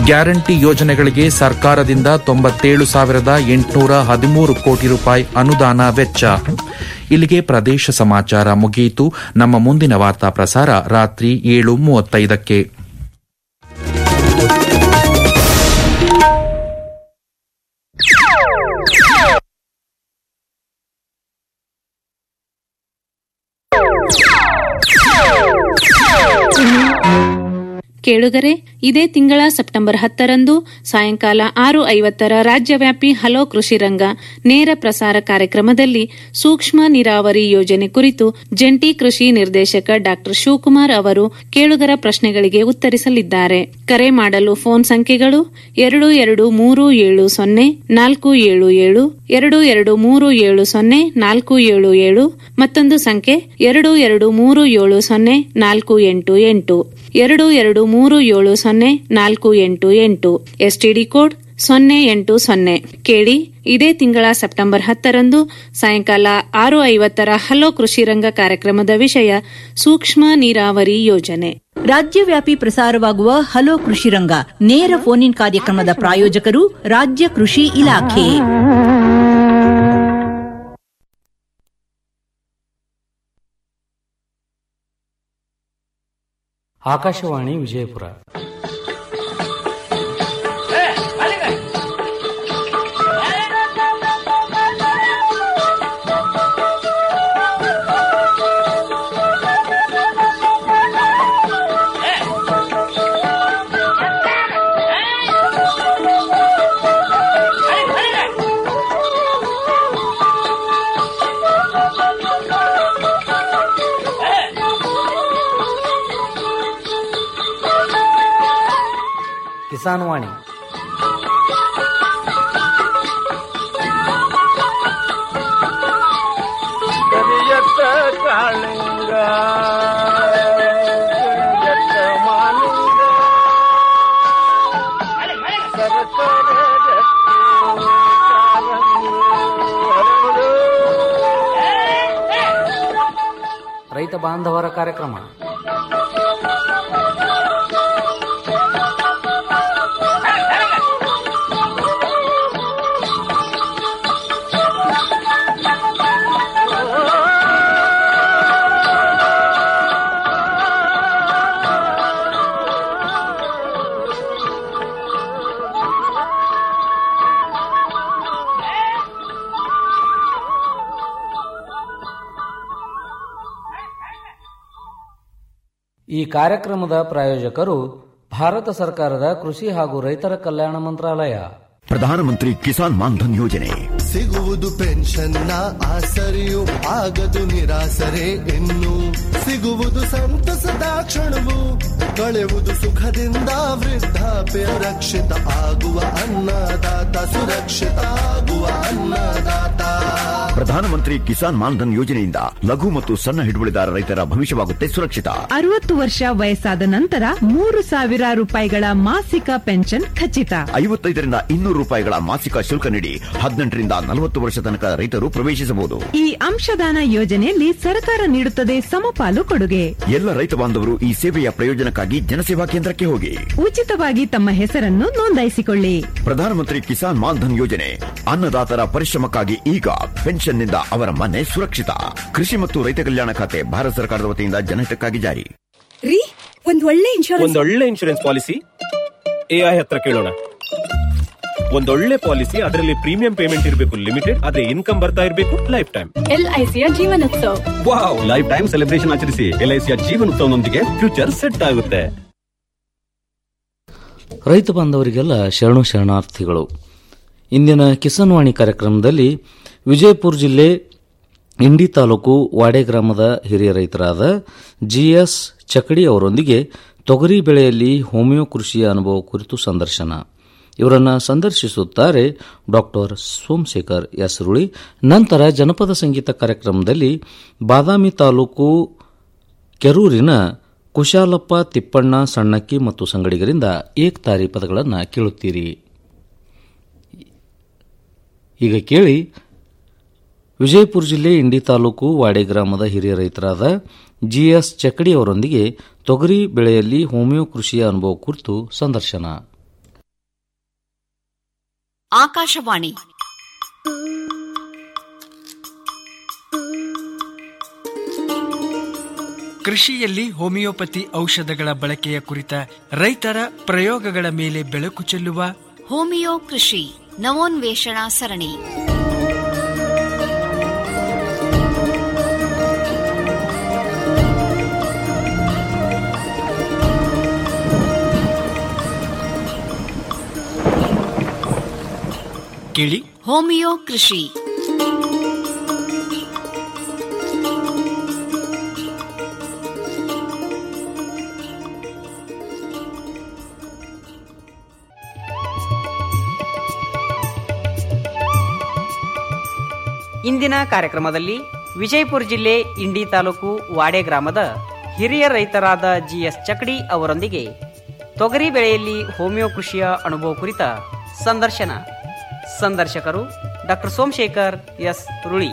Guarantee ಯೋಜನೆಗಳಿಗೆ ಸರ್ಕಾರದಿಂದ ತೊಂಬತ್ತೇಳು ಸಾವಿರದ ಎಂಟುನೂರ ಹದಿಮೂರು ಕೋಟಿ ರೂಪಾಯಿ ಅನುದಾನ ವೆಚ್ಚ ಇಲ್ಲಿಗೆ ಪ್ರದೇಶ ಸಮಾಚಾರ ಮುಗಿಯಿತು ನಮ್ಮ ಮುಂದಿನ ವಾರ್ತಾ ಪ್ರಸಾರ ರಾತ್ರಿ ಏಳು ಮೂವತ್ತೈದಕ್ಕೆ ಕೇಳುಗರೆ ಇದೇ ತಿಂಗಳ ಸೆಪ್ಟೆಂಬರ್ ಹತ್ತರಂದು ಸಾಯಂಕಾಲ ಆರು ಐವತ್ತರ ರಾಜ್ಯವ್ಯಾಪಿ ಹಲೋ ಕೃಷಿ ರಂಗ ನೇರ ಪ್ರಸಾರ ಕಾರ್ಯಕ್ರಮದಲ್ಲಿ ಸೂಕ್ಷ್ಮ ನೀರಾವರಿ ಯೋಜನೆ ಕುರಿತು ಜಂಟಿ ಕೃಷಿ ನಿರ್ದೇಶಕ ಡಾ ಶಿವಕುಮಾರ್ ಅವರು ಕೇಳುಗರ ಪ್ರಶ್ನೆಗಳಿಗೆ ಉತ್ತರಿಸಲಿದ್ದಾರೆ ಕರೆ ಮಾಡಲು ಫೋನ್ ಸಂಖ್ಯೆಗಳು ಎರಡು ಎರಡು ಮೂರು ಏಳು ಸೊನ್ನೆ ನಾಲ್ಕು ಏಳು ಏಳು ಎರಡು ಎರಡು ಮೂರು ಏಳು ಸೊನ್ನೆ ನಾಲ್ಕು ಏಳು ಏಳು ಮತ್ತೊಂದು ಸಂಖ್ಯೆ ಎರಡು ಎರಡು ಮೂರು ಏಳು ಸೊನ್ನೆ ನಾಲ್ಕು ಎಂಟು ಎಂಟು ಎರಡು ಎರಡು ಮೂರು ಏಳು ಸೊನ್ನೆ ನಾಲ್ಕು ಎಂಟು ಎಂಟು ಎಸ್ಟಿಡಿ ಕೋಡ್ ಸೊನ್ನೆ ಎಂಟು ಸೊನ್ನೆ ಕೇಳಿ ಇದೇ ತಿಂಗಳ ಸೆಪ್ಟೆಂಬರ್ ಹತ್ತರಂದು ಸಾಯಂಕಾಲ ಆರು ಐವತ್ತರ ಹಲೋ ಕೃಷಿ ರಂಗ ಕಾರ್ಯಕ್ರಮದ ವಿಷಯ ಸೂಕ್ಷ್ಮ ನೀರಾವರಿ ಯೋಜನೆ ರಾಜ್ಯವ್ಯಾಪಿ ಪ್ರಸಾರವಾಗುವ ಹಲೋ ಕೃಷಿ ರಂಗ ನೇರ ಫೋನ್ ಇನ್ ಕಾರ್ಯಕ್ರಮದ ಪ್ರಾಯೋಜಕರು ರಾಜ್ಯ ಕೃಷಿ ಇಲಾಖೆ ಆಕಾಶವಾಣಿ ವಿಜಯಪುರ ಕಿಸಾನ್ ವಾಣಿ ಕರಿಯತ್ತ ಕಾಳಿಂಗ ಕರಿಯತ್ತ ಮಾಲಿಂಗ ಸರಸರ ರಕ್ತಿ ಕಾರಂಗಿ ಹರಡು. ರೈತ ಬಾಂಧವರ ಕಾರ್ಯಕ್ರಮ ಈ ಕಾರ್ಯಕ್ರಮದ ಪ್ರಾಯೋಜಕರು ಭಾರತ ಸರ್ಕಾರದ ಕೃಷಿ ಹಾಗೂ ರೈತರ ಕಲ್ಯಾಣ ಮಂತ್ರಾಲಯ ಪ್ರಧಾನಮಂತ್ರಿ ಕಿಸಾನ್ ಮಾನ್ಧನ್ ಯೋಜನೆ ಸಿಗುವುದು ಪೆನ್ಷನ್ನ ಆಸರೆಯು ಆಗದು ನಿರಾಸರೆ ಇನ್ನು ಸಿಗುವುದು ಸಂತಸದ ಕ್ಷಣವು ಕಳೆಯುವುದು ಸುಖದಿಂದ ವೃದ್ಧಾಪ್ಯ ರಕ್ಷಿತ ಆಗುವ ಅನ್ನದಾತ ಸುರಕ್ಷಿತ ಆಗುವ ಅನ್ನದಾತ ಪ್ರಧಾನಮಂತ್ರಿ ಕಿಸಾನ್ ಮಾನ್ಧನ್ ಯೋಜನೆಯಿಂದ ಲಘು ಮತ್ತು ಸಣ್ಣ ಹಿಡುವಳಿದಾರ ರೈತರ ಭವಿಷ್ಯವಾಗುತ್ತೆ ಸುರಕ್ಷಿತ ಅರವತ್ತು ವರ್ಷ ವಯಸ್ಸಾದ ನಂತರ ಮೂರು ಸಾವಿರ ರೂಪಾಯಿಗಳ ಮಾಸಿಕ ಪೆನ್ಷನ್ ಖಚಿತ ಐವತ್ತೈದರಿಂದ ಇನ್ನೂರು ರೂಪಾಯಿಗಳ ಮಾಸಿಕ ಶುಲ್ಕ ನೀಡಿ ಹದಿನೆಂಟರಿಂದ ನಲವತ್ತು ವರ್ಷ ತನಕ ರೈತರು ಪ್ರವೇಶಿಸಬಹುದು ಈ ಅಂಶದಾನ ಯೋಜನೆಯಲ್ಲಿ ಸರ್ಕಾರ ನೀಡುತ್ತದೆ ಸಮಪಾಲು ಕೊಡುಗೆ ಎಲ್ಲ ರೈತ ಬಾಂಧವರು ಈ ಸೇವೆಯ ಪ್ರಯೋಜನಕ್ಕಾಗಿ ಜನಸೇವಾ ಕೇಂದ್ರಕ್ಕೆ ಹೋಗಿ ಉಚಿತವಾಗಿ ತಮ್ಮ ಹೆಸರನ್ನು ನೋಂದಾಯಿಸಿಕೊಳ್ಳಿ ಪ್ರಧಾನಮಂತ್ರಿ ಕಿಸಾನ್ ಮಾನ್ಧನ್ ಯೋಜನೆ ಅನ್ನದಾತರ ಪರಿಶ್ರಮಕ್ಕಾಗಿ ಈಗ ಪೆನ್ಷನ್ನಿಂದ ಅವರ ಮನೆ ಸುರಕ್ಷಿತ ಕೃಷಿ ಮತ್ತು ರೈತ ಕಲ್ಯಾಣ ಖಾತೆ ಭಾರತ ಸರ್ಕಾರದ ವತಿಯಿಂದ ಜನಹಿತಕ್ಕಾಗಿ ಜಾರಿ ರೀ ಒಂದ್ ಒಳ್ಳೆ ಇನ್ಶೂರೆನ್ಸ್ ಒಂದೊಳ್ಳೆ ಇನ್ಶೂರೆನ್ಸ್ ಪಾಲಿಸಿ ಎಐ ಹತ್ರ ಕೇಳೋಣ ಒಂದೊಳ್ಳೆ ಪಾಲಿಸಿ ಅದರಲ್ಲಿ ಪ್ರೀಮಿಯಂ ಪೇಮೆಂಟ್ ಇರಬೇಕು ಲಿಮಿಟೆಡ್ ಅದೇ ಇನ್ಕಮ್ ಬರ್ತಾ ಇರಬೇಕು ಲೈಫ್ ಟೈಮ್ ಎಲ್ಐಸಿಯ Jeevanotsav wow life time celebration ಆಚರಿಸಿ ಎಲ್ಐಸಿಯ ಜೀವನೋತ್ಸವನೊಂದಿಗೆ ಫ್ಯೂಚರ್ ಸೆಟ್ ಆಗುತ್ತೆ ರೈತ ಬಾಂಧವರಿಗೆಲ್ಲ ಶರಣು ಶರಣಾರ್ಥಿಗಳು ಇಂದಿನ ಕಿಸಾನ್ ವಾಣಿ ಕಾರ್ಯಕ್ರಮದಲ್ಲಿ ವಿಜಯಪುರ ಜಿಲ್ಲೆ ಇಂಡಿ ತಾಲೂಕು ವಾಡೆ ಗ್ರಾಮದ ಹಿರಿಯ ರೈತರಾದ ಜಿಎಸ್ ಚಕಡಿ ಅವರೊಂದಿಗೆ ತೊಗರಿ ಬೆಳೆಯಲ್ಲಿ ಹೋಮಿಯೋ ಕೃಷಿಯ ಅನುಭವ ಕುರಿತು ಸಂದರ್ಶನ ಇವರನ್ನು ಸಂದರ್ಶಿಸುತ್ತಾರೆ ಡಾಕ್ಟರ್ ಸೋಮಶೇಖರ್ ಯಸರುಳಿ ನಂತರ ಜನಪದ ಸಂಗೀತ ಕಾರ್ಯಕ್ರಮದಲ್ಲಿ ಬಾದಾಮಿ ತಾಲೂಕು ಕೆರೂರಿನ ಕುಶಾಲಪ್ಪ ತಿಪ್ಪಣ್ಣ ಸಣ್ಣಕ್ಕಿ ಮತ್ತು ಸಂಗಡಿಗರಿಂದ ಏಕ್ತಾರಿ ಪದಗಳನ್ನು ಕೇಳುತ್ತೀರಿ ಈಗ ಕೇಳಿ ವಿಜಯಪುರ ಜಿಲ್ಲೆ ಇಂಡಿ ತಾಲೂಕು ವಾಡೆ ಗ್ರಾಮದ ಹಿರಿಯ ರೈತರಾದ ಜಿಎಸ್ ಚಕಡಿ ಅವರೊಂದಿಗೆ ತೊಗರಿ ಬೆಳೆಯಲ್ಲಿ ಹೋಮಿಯೋ ಕೃಷಿಯ ಅನುಭವ ಕುರಿತು ಸಂದರ್ಶನ ಆಕಾಶವಾಣಿ ಕೃಷಿಯಲ್ಲಿ ಹೋಮಿಯೋಪತಿ ಔಷಧಗಳ ಬಳಕೆಯ ಕುರಿತ ರೈತರ ಪ್ರಯೋಗಗಳ ಮೇಲೆ ಬೆಳಕು ಚೆಲ್ಲುವ ಹೋಮಿಯೋ ಕೃಷಿ ನವೋನ್ವೇಷಣಾ ಸರಣಿ ಕೇಳಿ ಹೋಮಿಯೋ ಕೃಷಿ ಇಂದಿನ ಕಾರ್ಯಕ್ರಮದಲ್ಲಿ ವಿಜಯಪುರ ಜಿಲ್ಲೆ ಇಂಡಿ ತಾಲೂಕು ವಾಡೆ ಗ್ರಾಮದ ಹಿರಿಯ ರೈತರಾದ ಜಿಎಸ್ ಚಕಡಿ ಅವರೊಂದಿಗೆ ತೊಗರಿ ಬೆಳೆಯಲ್ಲಿ ಹೋಮಿಯೋ ಕೃಷಿಯ ಅನುಭವ ಕುರಿತ ಸಂದರ್ಶನ ಸಂದರ್ಶಕರು ಡಾಕ್ಟರ್ ಸೋಮಶೇಖರ್ ಎಸ್ ರುಳಿ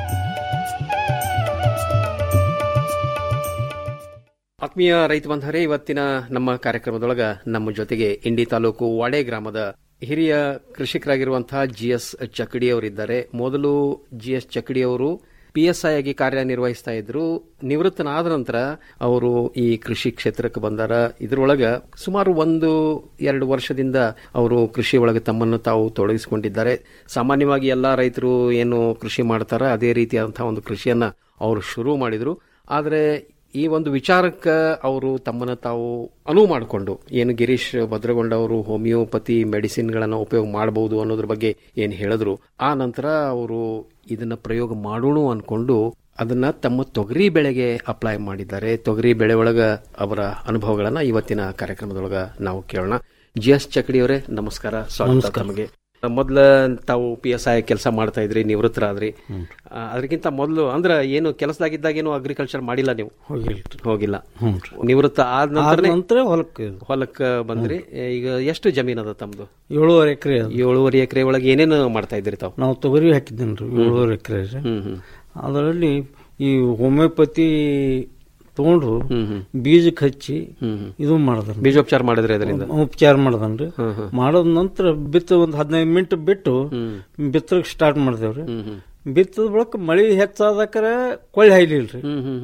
ಆತ್ಮೀಯ ರೈತ ಬಂಧವರೇ ಇವತ್ತಿನ ನಮ್ಮ ಕಾರ್ಯಕ್ರಮದೊಳಗ ನಮ್ಮ ಜೊತೆಗೆ ಇಂಡಿ ತಾಲೂಕು ವಾಡೆ ಗ್ರಾಮದ ಹಿರಿಯ ಕೃಷಿಕರಾಗಿರುವಂತಹ ಜಿ ಎಸ್ ಚಕಡಿ ಅವರಿದ್ದಾರೆ ಮೊದಲು ಜಿ ಎಸ್ ಚಕಡಿ ಅವರು ಪಿ ಎಸ್ ಐ ಆಗಿ ಕಾರ್ಯನಿರ್ವಹಿಸ್ತಾ ಇದ್ರು ನಿವೃತ್ತನಾದ ನಂತರ ಅವರು ಈ ಕೃಷಿ ಕ್ಷೇತ್ರಕ್ಕೆ ಬಂದಾರ ಇದರೊಳಗ ಸುಮಾರು ಒಂದು ಎರಡು ವರ್ಷದಿಂದ ಅವರು ಕೃಷಿ ಒಳಗೆ ತಮ್ಮನ್ನು ತಾವು ತೊಡಗಿಸಿಕೊಂಡಿದ್ದಾರೆ ಸಾಮಾನ್ಯವಾಗಿ ಎಲ್ಲಾ ರೈತರು ಏನು ಕೃಷಿ ಮಾಡ್ತಾರ ಅದೇ ರೀತಿಯಾದಂತಹ ಒಂದು ಕೃಷಿಯನ್ನ ಅವರು ಶುರು ಮಾಡಿದ್ರು ಆದರೆ ಈ ಒಂದು ವಿಚಾರಕ್ಕೆ ಅವರು ತಮ್ಮನ್ನ ತಾವು ಅನುವು ಮಾಡಿಕೊಂಡು ಏನು ಗಿರೀಶ್ ಭದ್ರಗೊಂಡ ಅವರು ಹೋಮಿಯೋಪತಿ ಮೆಡಿಸಿನ್ಗಳನ್ನು ಉಪಯೋಗ ಮಾಡಬಹುದು ಅನ್ನೋದ್ರ ಬಗ್ಗೆ ಏನು ಹೇಳಿದ್ರು ಆ ನಂತರ ಅವರು ಇದನ್ನ ಪ್ರಯೋಗ ಮಾಡೋಣ ಅನ್ಕೊಂಡು ಅದನ್ನ ತಮ್ಮ ತೊಗರಿ ಬೆಳೆಗೆ ಅಪ್ಲೈ ಮಾಡಿದ್ದಾರೆ ತೊಗರಿ ಬೆಳೆ ಒಳಗ ಅವರ ಅನುಭವಗಳನ್ನ ಇವತ್ತಿನ ಕಾರ್ಯಕ್ರಮದೊಳಗ ನಾವು ಕೇಳೋಣ ಜಿ ಎಸ್ ಚಕಡಿ ಅವರೇ ನಮಸ್ಕಾರ ಸ್ವಾಗತ ನಮಸ್ಕಾರ. ತಮಗೆ ಮೊದ್ಲ ತಾವು ಪಿ ಎಸ್ ಐ ಕೆಲಸ ಮಾಡ್ತಾ ಇದ್ರಿ ನಿವೃತ್ತರಾದ್ರಿ ಆ, ಅದಕ್ಕಿಂತ ಮೊದಲು ಅಂದ್ರ ಏನು ಕೆಲಸದಾಗಿದ್ದಾಗ ಏನು ಅಗ್ರಿಕಲ್ಚರ್ ಮಾಡಿಲ್ಲ ನೀವು ಹೋಗಿಲ್ರಿ. ಹೋಗಿಲ್ಲ ಹ್ಞೂ ನಿವೃತ್ತ ಆದ ಆದ ನಂತರ ನಂತರ ಹೊಲಕ್ಕೆ ಹೊಲಕ್ಕೆ ಬಂದ್ರಿ ಈಗ ಎಷ್ಟು ಜಮೀನ್ ಅದ ತಮ್ದು ಏಳುವರೆ ಎಕರೆ ಏಳುವರೆ ಎಕರೆ ಒಳಗೆ ಏನೇನು ಮಾಡ್ತಾ ಇದ್ರಿ ತಾವು ನಾವು ತೊಗರಿ ಹಾಕಿದ್ದೇನ್ರಿ ಹ್ಮ್. ಏಳುವರೆ ಎಕರೆ ಹ್ಮ್ ಹ್ಮ್ ಅದರಲ್ಲಿ ಈ ಹೋಮಿಯೋಪತಿ ತಗೊಂಡು ಬೀಜಕ್ಕೆ ಹಚ್ಚಿ ಇದು ಮಾಡದನ್ ಬೀಜೋಪಚಾರ ಮಾಡಿದ್ರಿ ಅದರಿಂದ ಉಪಚಾರ ಮಾಡದನ್ರಿ ಮಾಡದ ನಂತರ ಬಿತ್ತ ಒಂದ್ ಹದಿನೈದು ಮಿನಿಟ್ ಬಿಟ್ಟು ಬಿತ್ತಕ್ ಸ್ಟಾರ್ಟ್ ಮಾಡ್ದೇವ್ರಿ ಬಿತ್ತದ ಬಳಿಕ ಮಳಿ ಹೆಚ್ಚಾದಕ್ರ ಕೊಳ್ಳಿ ಹಾಯ್ಲಿಲ್ರಿ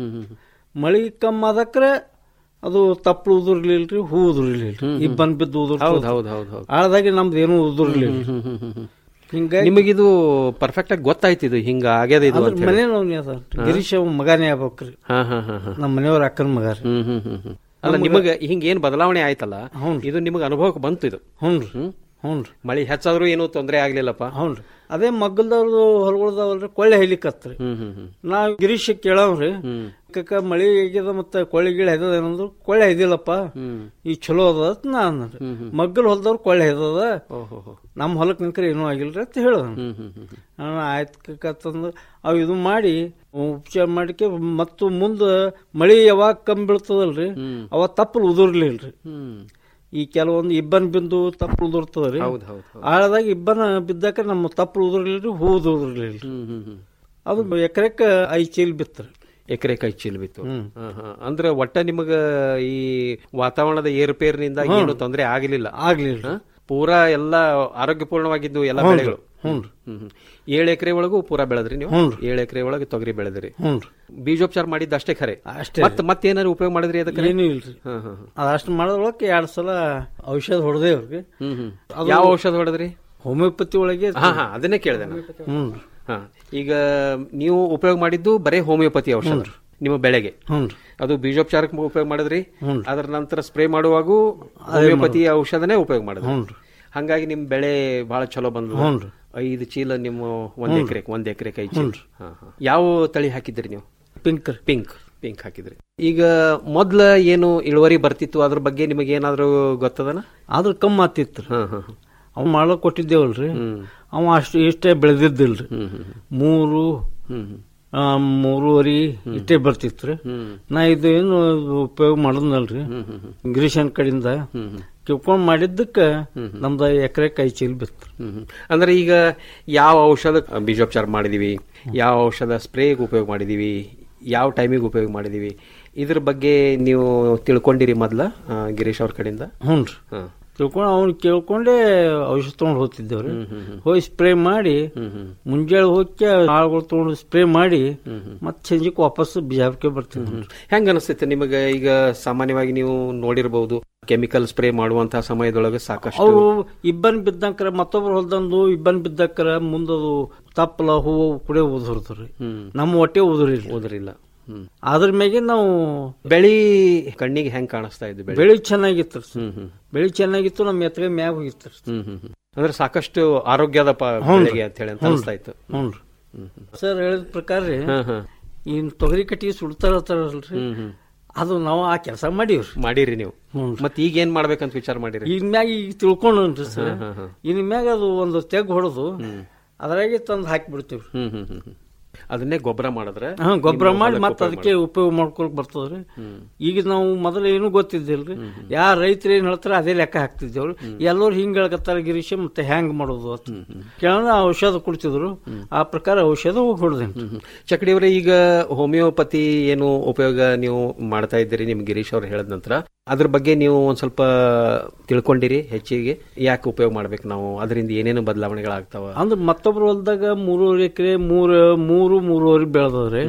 ಮಳಿ ಕಮ್ಮಿ ಆದಕ್ರ ಅದು ತಪ್ಪಲು ಉದುರ್ಲಿಲ್ರಿ ಹೂ ಉದುರ್ಲಿಲ್ರಿ ಈ ಬಂದ್ ಬಿದ್ದು ಉದುರ್ ಹೌದ್ ಹೌದ್ ಹೌದ್ ಹೌದ್. ಆಳದಾಗಿ ನಮ್ದು ಏನು ಉದುರ್ಲಿಲ್ಲ ಹಿಂಗಾಗಿ ನಿಮಗಿದು ಪರ್ಫೆಕ್ಟ್ ಆಗಿ ಗೊತ್ತಾಯ್ತು ಇದು ಹಿಂಗ ಆಗ್ಯದ ಇದು ಅದ್ರ ಅಂತ ಹೇಳಿ. ಮನೇನವ್ನಿ ಅದ ಗಿರೀಶ್ ಅವ್ ಮಗಾನೇ ಆಗ್ಬೇಕ್ರಿ ಹಾ ಹಾ ಹಾ ಹಾ ನಮ್ಮ ಮನೆಯವ್ರ ಅಕ್ಕನ ಮಗ ರೀ ಹ್ಮ್ ಹ್ಮ್ ಹ್ಮ್ ಹ್ಮ್. ಅಲ್ಲ ನಿಮಗ ಹಿಂಗ ಏನ್ ಬದಲಾವಣೆ ಆಯ್ತಲ್ಲ ಇದು ನಿಮಗ ಅನುಭವಕ್ಕೆ ಬಂತು ಇದು ಹ್ಞೂನ್ರಿ ಹ್ಮ್ ಹ್ಞೂನ್ರಿ ಮಳಿ ಹೆಚ್ಚಾದ್ರೂ ಏನು ತೊಂದರೆ ಆಗ್ಲಿಲ್ಲಪ್ಪ ಹ್ಞೂನ್ರಿ ಅದೇ ಮಗ್ಗಲ್ದವ್ರದ್ದು ಹೊರಗಳ್ದವಲ್ರಿ ಕೊಳ್ಳೆ ಹೈಲಿಕತ್ರಿ ಹ್ಮ್ ಹ್ಮ್ ಹ್ಮ್ ನಾವ್ ಗಿರೀಶ್ ಕೇಳವ್ರಿ ಕಕ್ಕ ಮಳಿ ಆಗ್ಯದ ಮತ್ತ ಕೊಳ್ಳಿ ಗಿಳಿ ಹೆದದ ಏನಂದ್ರು ಕೊಳ್ಳೆ ಹೆದಿಲ್ಲಪ್ಪ ಈ ಚಲೋ ಅದ ಅಂತ ನಾ ಅಂದ್ರಿ ಮಗ್ಗಲ್ ಹೊಲದವ್ರು ಕೊಳ್ಳೆ ಹೆದದ ನಮ್ ಹೊಲಕ್ ನಿಂಕ್ರೆ ಏನೂ ಆಗಿಲ್ರಿ ಅಂತ ಹೇಳ ಆಯ್ತು ಕಕ್ಕ ಅಂತಂದು ಅವ್ ಇದು ಮಾಡಿ ಉಪಚಾರ ಮಾಡಿಕೆ ಮತ್ತು ಮುಂದ ಮಳಿ ಯಾವಾಗ ಕಮ್ಮಿ ಬೀಳ್ತದಲ್ರಿ ಅವ ತಪ್ಪಲ್ ಉದುರ್ಲಿಲ್ರಿ ಈ ಕೆಲವೊಂದು ಇಬ್ಬನ್ ಬಿಂದು ತಪ್ಪಲು ಉದುರ್ತದ್ರಿ ಹೌದ್ ಹೌದ್ ಹೌದ್. ಆಳದಾಗ ಇಬ್ಬನ ಬಿದ್ದಾಕ ನಮ್ಮ ತಪ್ಪಲು ಉದುರ್ಲಿಲ್ರಿ ಹೂ ಉದುರ್ಲಿಲ್ರಿ ಅದು ಎಕರೆಕ ಐದ್ ಚೀಲ ಬಿತ್ತರಿ ಎಕರೆ ಕೈ ಚೀಲ್ ಬಿತ್ತು ಹಾ, ಹಾ. ಅಂದ್ರ ಒಟ್ಟ ನಿಮಗ ಈ ವಾತಾವರಣದ ಏರುಪೇರಿನಿಂದ ಹ್ಮ್. ಏನು ತೊಂದರೆ ಆಗಲಿಲ್ಲ ಆಗ್ಲಿಲ್ಲ ಹಾ? ಪೂರಾ ಎಲ್ಲಾ ಆರೋಗ್ಯಪೂರ್ಣವಾಗಿದ್ದು ಎಲ್ಲ ಹ್ಞೂನ್ರಿ. ಬೆಳೆಗಳು ಹ್ಞೂನ್ರಿ. ಹ್ಮ್, ಹ್ಮ್. ಏಳು ಎಕರೆ ಒಳಗೂ ಪೂರಾ ಬೆಳೆದ್ರಿ ನೀವು ಹ್ಞೂನ್ರಿ. ಏಳು ಎಕರೆ ಒಳಗೆ ತೊಗರಿ ಬೆಳೆದ್ರಿ ಹ್ಞೂನ್ರಿ. ಬೀಜೋಪಚಾರ ಮಾಡಿದ್ದು ಅಷ್ಟೇ ಖರೆ ಅಷ್ಟೇ. ಮತ್ ಮತ್ತೇನಾರು ಉಪಯೋಗ ಮಾಡಿದ್ರಿ ಅದಕ್ಕೆ ಏನೂ ಇಲ್ರಿ ಹಾ, ಹಾ, ಹಾ. ಅದಷ್ಟು ಮಾಡೋದ್ರೊಳಗೆ ಎರಡ್ ಸಲ ಔಷಧ ಹೊಡೆದೇವ್ರಿ ಹ್ಮ್, ಹ್ಮ್. ಯಾವ ಔಷಧ ಹೊಡೆದ್ರಿ ಹೋಮಿಯೋಪತಿ ಒಳಗೆ ಹಾ ಹಾ ಅದನ್ನೇ ಕೇಳಿದೆ ನಾನು. ಹ್ಞೂನ್ರಿ ಹಾ ಈಗ ನೀವು ಉಪಯೋಗ ಮಾಡಿದ್ದು ಬರೇ ಹೋಮಿಯೋಪತಿ ಔಷಧ ಹ್ಞೂನ್ರಿ. ನಿಮ್ಮ ಬೆಳೆಗೆ ಹ್ಞೂನ್ರಿ. ಅದು ಬೀಜೋಪಚಾರಕ್ಕೆ ಉಪಯೋಗ ಮಾಡಿದ್ರಿ ಹ್ಞೂನ್ರಿ. ಅದರ ನಂತರ ಸ್ಪ್ರೇ ಮಾಡುವಾಗೂ ಹೋಮಿಯೋಪತಿ ಔಷಧನೇ ಉಪಯೋಗ ಮಾಡಿದ್ರಿ ಹ್ಞೂನ್ರಿ. ಹಂಗಾಗಿ ನಿಮ್ ಬೆಳೆ ಬಹಳ ಚಲೋ ಬಂದ್ವು ಹ್ಞೂನ್ರಿ. ಐದು ಚೀಲ ನಿಮ್ಮ ಒಂದ್ ಹ್ಞೂನ್ರಿ. ಎಕರೆ ಒಂದ್ ಎಕರೆ ಕೈ ಚೀಲ ಹ್ಞೂನ್ರಿ. ಹಾ, ಹಾ. ಯಾವ ತಳಿ ಹಾಕಿದ್ರಿ ನೀವು ಪಿಂಕ್ ಪಿಂಕ್ ಪಿಂಕ್ ಹಾಕಿದ್ರಿ ಈಗ ಮೊದ್ಲ ಏನು ಇಳುವರಿ ಬರ್ತಿತ್ತು ಅದ್ರ ಬಗ್ಗೆ ನಿಮಗೆ ಏನಾದ್ರು ಗೊತ್ತದನ ಆದ್ರ ಕಮ್ಮಿ ಆತಿತ್ರಿ ಹಾ ಹಾ ಅವ್ ಮಾಡಕ್ ಕೊಟ್ಟಿದ್ದೇವಲ್ರಿ ಅವ ಅಷ್ಟು ಇಷ್ಟೇ ಬೆಳೆದಿದ್ದಿಲ್ರಿ ಮೂರು ಆ, ಮೂರುವರೆ ಇಷ್ಟೇ ಬರ್ತಿತ್ರಿ ನಾ ಇದು ಏನು ಉಪಯೋಗ ಮಾಡದ್ನಲ್ರಿ ಗಿರೀಶನ್ ಕಡೆಯಿಂದ ಕಿವ್ಕೊಂಡ್ ಮಾಡಿದ್ದಕ್ಕ ನಮ್ದ ಎಕರೆ ಕೈ ಚೀಲ ಬಿತ್ತು ಹ್ಮ್ ಹ್ಮ್. ಅಂದ್ರೆ ಈಗ ಯಾವ ಔಷಧ ಬೀಜೋಪಚಾರ ಮಾಡಿದೀವಿ ಯಾವ ಔಷಧ ಸ್ಪ್ರೇಗೆ ಉಪಯೋಗ ಮಾಡಿದೀವಿ ಯಾವ ಟೈಮಿಗೆ ಉಪಯೋಗ ಮಾಡಿದೀವಿ ಇದ್ರ ಬಗ್ಗೆ ನೀವು ತಿಳ್ಕೊಂಡಿರಿ ಮೊದ್ಲ ಆ, ಗಿರೀಶ್ ಅವ್ರ ಕಡೆಯಿಂದ ಹ್ಞೂನ್ರಿ ಹಾ. ತಿಳ್ಕೊಂಡು ಅವ್ನು ಕೇಳ್ಕೊಂಡೇ ಔಷಧ ತಗೊಂಡು ಹೋಗ್ತಿದ್ದೇವ್ರಿ ಹೋಗಿ ಸ್ಪ್ರೇ ಮಾಡಿ ಮುಂಜಾನೆ ಹೋಗಿ ಆಳುಗಳು ತಗೊಂಡು ಸ್ಪ್ರೇ ಮಾಡಿ ಮತ್ತೆ ಸಂಜೆಗೆ ವಾಪಸ್ ಬಿಜಾಪುರಕ್ಕೆ ಬರ್ತಿದ್ವಿ ಹೆಂಗ ಅನಿಸ್ತೈತೆ ನಿಮಗೆ ಈಗ ಸಾಮಾನ್ಯವಾಗಿ ನೀವು ನೋಡಿರಬಹುದು ಕೆಮಿಕಲ್ ಸ್ಪ್ರೇ ಮಾಡುವಂತಹ ಸಮಯದೊಳಗೆ ಸಾಕಷ್ಟು ಅವರು ಇಬ್ಬನ್ ಬಿದ್ದಂಕರ ಮತ್ತೊಬ್ರು ಹೊಲ್ದಂದು ಇಬ್ಬನ್ ಬಿದ್ದಕ್ಕರ ಮುಂದದು ತಪ್ಪಲ ಹೂವು ಕುಡೆ ಉದುರ್ತಾರೆ ನಮ್ಮ ಹೊಟ್ಟೆ ಉದುರಿಲ್ಲ ಉದುರಿಲ್ಲ ಅದ್ರ ಮ್ಯಾಗೆ ನಾವು ಬೆಳಿ ಕಣ್ಣಿಗೆ ಹೆಂಗ್ ಕಾಣಿಸ್ತಾ ಇದ್ದು ಬೆಳಿ ಬೆಳಿ ಚೆನ್ನಾಗಿತ್ತು ಬೆಳಿ ಚೆನ್ನಾಗಿತ್ತು ನಮ್ಮ ಎತ್ತಗೆ ಮ್ಯಾಗ ಹೋಗಿತ್ತು ಹ್ಮ್ ಹ್ಮ್ ಹ್ಮ್. ಅಂದ್ರೆ ಸಾಕಷ್ಟು ಆರೋಗ್ಯದ ಪ- ಹ್ಞೂ ಬೆಳೆಗೆ ಅಂತ ಹೇಳಿ ಅಂತ ಹ್ಞೂ ಅನಿಸ್ತಾ ಇತ್ತು ಹ್ಞೂ ಸರ್ ಹೇಳಿದ ಪ್ರಕಾರ ರೀ ಹಾ, ಹಾ. ಈ ತೊಗರಿ ಕಟ್ಟಿಗೆ ಸುಡ್ತಾರಲ್ರಿ ಅದು ನಾವು ಆ ಕೆಲಸ ಮಾಡೀವ್ರಿ ಮಾಡಿರಿ ನೀವು ಮತ್ತೆ ಈಗ ಏನ್ ಮಾಡ್ಬೇಕಂತ ವಿಚಾರ ಮಾಡಿರಿ ಈಗ ಮ್ಯಾಗ ಈಗ ತಿಳ್ಕೊಂಡ್ರಿ ಸರ್ ಹಾ, ಹಾ, ಹಾ. ಇನ್ ಮ್ಯಾಗ ಅದು ಒಂದು ತೆಗ್ ಹೊಡೆದು ಅದ್ರಾಗೆ ತಂದು ಹಾಕಿ ಬಿಡ್ತೀವಿ ಹ್ಮ್ ಹ್ಮ್ ಹ್ಮ್ ಹ್ಮ್. ಅದನ್ನೇ ಗೊಬ್ಬರ ಮಾಡಿದ್ರೆ ಹಾ ಗೊಬ್ಬರ ನಿಮ್ಮ ಮಾಡಿ ಹೊಲಕ್ಕೆ ಮತ್ತೆ ಉಪಯೋಗ ಅದಕ್ಕೆ ಉಪಯೋಗ ಮಾಡ್ಕೊಳಕ್ ಬರ್ತದ್ರಿ ಈಗ ನಾವು ಮೊದಲು ಏನು ಗೊತ್ತಿದ್ದಿಲ್ರಿ ಯಾರ ರೈತರು ಏನ್ ಹೇಳ್ತಾರ ಅದೇ ಲೆಕ್ಕ ಹಾಕ್ತಿದ್ದೇವ್ರಿ ಎಲ್ಲರೂ ಹಿಂಗ್ ಹೇಳ್ಕತ್ತಾರ ಗಿರೀಶ ಮತ್ತೆ ಹ್ಯಾಂಗ್ ಮಾಡೋದು ಅಂತ ಕೇಳೋಣ ಔಷಧ ಕೊಡ್ತಿದ್ರು ಆ ಪ್ರಕಾರ ಔಷಧ ಹೋಗಿ ಹೊಡೆದೇನ್ರಿ ಚಕಡಿಯವರೇ ಈಗ ಹೋಮಿಯೋಪತಿ ಏನು ಉಪಯೋಗ ನೀವು ಮಾಡ್ತಾ ಇದ್ದೀರಿ ನಿಮ್ ಗಿರೀಶ್ ಅವ್ರು ಹೇಳಿದ ನಂತರ ಅದ್ರ ಬಗ್ಗೆ ನೀವು ಒಂದ್ ಸ್ವಲ್ಪ ತಿಳ್ಕೊಂಡಿರಿ ಹೆಚ್ಚಿಗೆ ಯಾಕೆ ಉಪಯೋಗ ಮಾಡ್ಬೇಕು ನಾವು ಅದರಿಂದ ಏನೇನು ಬದಲಾವಣೆಗಳಾಗ್ತಾವ ಅಂದ್ರೆ ಮತ್ತೊಬ್ರು ಹೊಲ್ದಾಗ ಮೂರುವರೆ ಎಕರೆ ಮೂರ್ ಮೂರು ಮೂರುವರೆ ಬೆಳೆದವ್ರಿ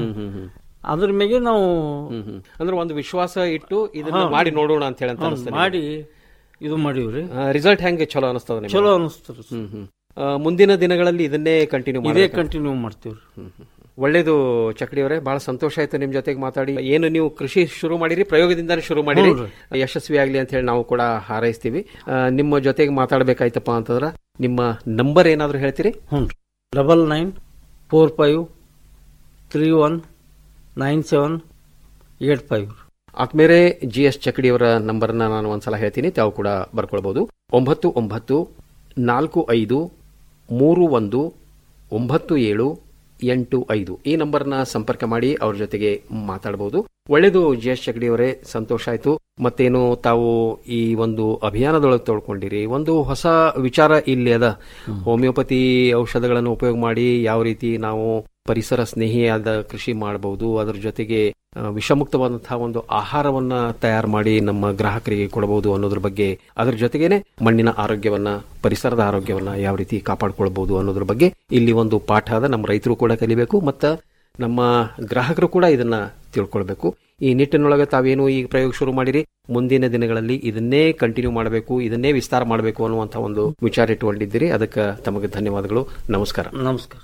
ಅದ್ರ ಮ್ಯಾಗೆ ನಾವು ಅಂದ್ರೆ ಒಂದು ವಿಶ್ವಾಸ ಇಟ್ಟು ಇದನ್ನ ಹಾ. ಮಾಡಿ ನೋಡೋಣ ಅಂತ ಹೇಳಿ ಅಂತ ಹಾ, ಅನಿಸ್ತದೆ ಮಾಡಿ ಇದು ಮಾಡೀವ್ರಿ ರಿಸಲ್ಟ್ ಹೆಂಗೆ ಚಲೋ ಅನಿಸ್ತದ ನಿಮ್ಗೆ? ಚಲೋ ಅನಿಸ್ತದ ಹ್ಮ್ ಹ್ಮ್ ಆ, ಮುಂದಿನ ದಿನಗಳಲ್ಲಿ ಇದನ್ನೇ ಕಂಟಿನ್ಯೂ ಇದೇ ಕಂಟಿನ್ಯೂ ಮಾಡ್ತೀವ್ರಿ ಒಳ್ಳೇದು ಚಕಡಿಯವರೇ ಬಹಳ ಸಂತೋಷ ಆಯ್ತು ನಿಮ್ ಜೊತೆಗೆ ಮಾತಾಡಿ ಏನು ನೀವು ಕೃಷಿ ಶುರು ಮಾಡಿರಿ ಪ್ರಯೋಗದಿಂದಾನೇ ಶುರು ಮಾಡಿರಿ ಹ್ಞೂ ಯಶಸ್ವಿ ಆಗ್ಲಿ ಅಂತ ಹೇಳಿ ನಾವು ಕೂಡ ಹಾರೈಸ್ತೀವಿ ಆ, ನಿಮ್ಮ ಜೊತೆಗೆ ಮಾತಾಡ್ಬೇಕಾಯ್ತಪ್ಪ ಅಂತಂದ್ರ ನಿಮ್ಮ ನಂಬರ್ ಏನಾದ್ರು ಹೇಳ್ತೀರಿ ಹ್ಞೂ double nine four five three one nine seven eight five ಆದ್ಮೇಲೆ ಜಿ ಎಸ್ ಚಕಡಿಯವರ ನಂಬರ್ನ ನಾನು ಒಂದ್ಸಲ ಹೇಳ್ತೀನಿ ತಾವು ಕೂಡ ಬರ್ಕೊಳ್ಬಹುದು ಒಂಬತ್ತು ಒಂಬತ್ತು ನಾಲ್ಕು ಐದು ಮೂರು ಒಂದು ಒಂಬತ್ತು ಏಳು ಎಂಟು ಐದು ಈ ನಂಬರ್ನ ಸಂಪರ್ಕ ಮಾಡಿ ಅವ್ರ ಜೊತೆಗೆ ಮಾತಾಡಬಹುದು ಒಳ್ಳೇದು ಜಿ ಎಸ್ ಚಕಡಿಯವರೇ ಸಂತೋಷ ಆಯ್ತು ಮತ್ತೇನು ತಾವು ಈ ಒಂದು ಅಭಿಯಾನದೊಳಗೆ ತೊಳ್ಕೊಂಡಿರಿ ಒಂದು ಹೊಸ ವಿಚಾರ ಇಲ್ಲಿ ಅದ ಹೋಮಿಯೋಪತಿ ಔಷಧಗಳನ್ನು ಉಪಯೋಗ ಮಾಡಿ ಯಾವ ರೀತಿ ನಾವು ಪರಿಸರ ಸ್ನೇಹಿಯಾದ ಕೃಷಿ ಮಾಡಬಹುದು ಅದರ ಜೊತೆಗೆ ಆ, ವಿಷಮುಕ್ತವಾದಂತಹ ಒಂದು ಆಹಾರವನ್ನ ತಯಾರು ಮಾಡಿ ನಮ್ಮ ಗ್ರಾಹಕರಿಗೆ ಕೊಡಬಹುದು ಅನ್ನೋದ್ರ ಬಗ್ಗೆ ಅದರ ಜೊತೆಗೇನೆ ಮಣ್ಣಿನ ಆರೋಗ್ಯವನ್ನ ಪರಿಸರದ ಆರೋಗ್ಯವನ್ನ ಯಾವ ರೀತಿ ಕಾಪಾಡ್ಕೊಳ್ಬಹುದು ಅನ್ನೋದ್ರ ಬಗ್ಗೆ ಇಲ್ಲಿ ಒಂದು ಪಾಠ ಅದ ನಮ್ಮ ರೈತರು ಕೂಡ ಕಲಿಬೇಕು ಮತ್ತ ನಮ್ಮ ಗ್ರಾಹಕರು ಕೂಡ ಇದನ್ನ ತಿಳ್ಕೊಳ್ಬೇಕು ಈ ನಿಟ್ಟಿನೊಳಗೆ ತಾವೇನು ಈ ಪ್ರಯೋಗ ಶುರು ಮಾಡಿರಿ ಮುಂದಿನ ದಿನಗಳಲ್ಲಿ ಇದನ್ನೇ ಕಂಟಿನ್ಯೂ ಮಾಡಬೇಕು ಇದನ್ನೇ ವಿಸ್ತಾರ ಮಾಡಬೇಕು ಅನ್ನುವಂತ ಒಂದು ವಿಚಾರ ಇಟ್ಟುಕೊಂಡಿದ್ದೀರಿ ಅದಕ್ಕೆ ತಮಗೆ ಧನ್ಯವಾದಗಳು ನಮಸ್ಕಾರ ನಮಸ್ಕಾರ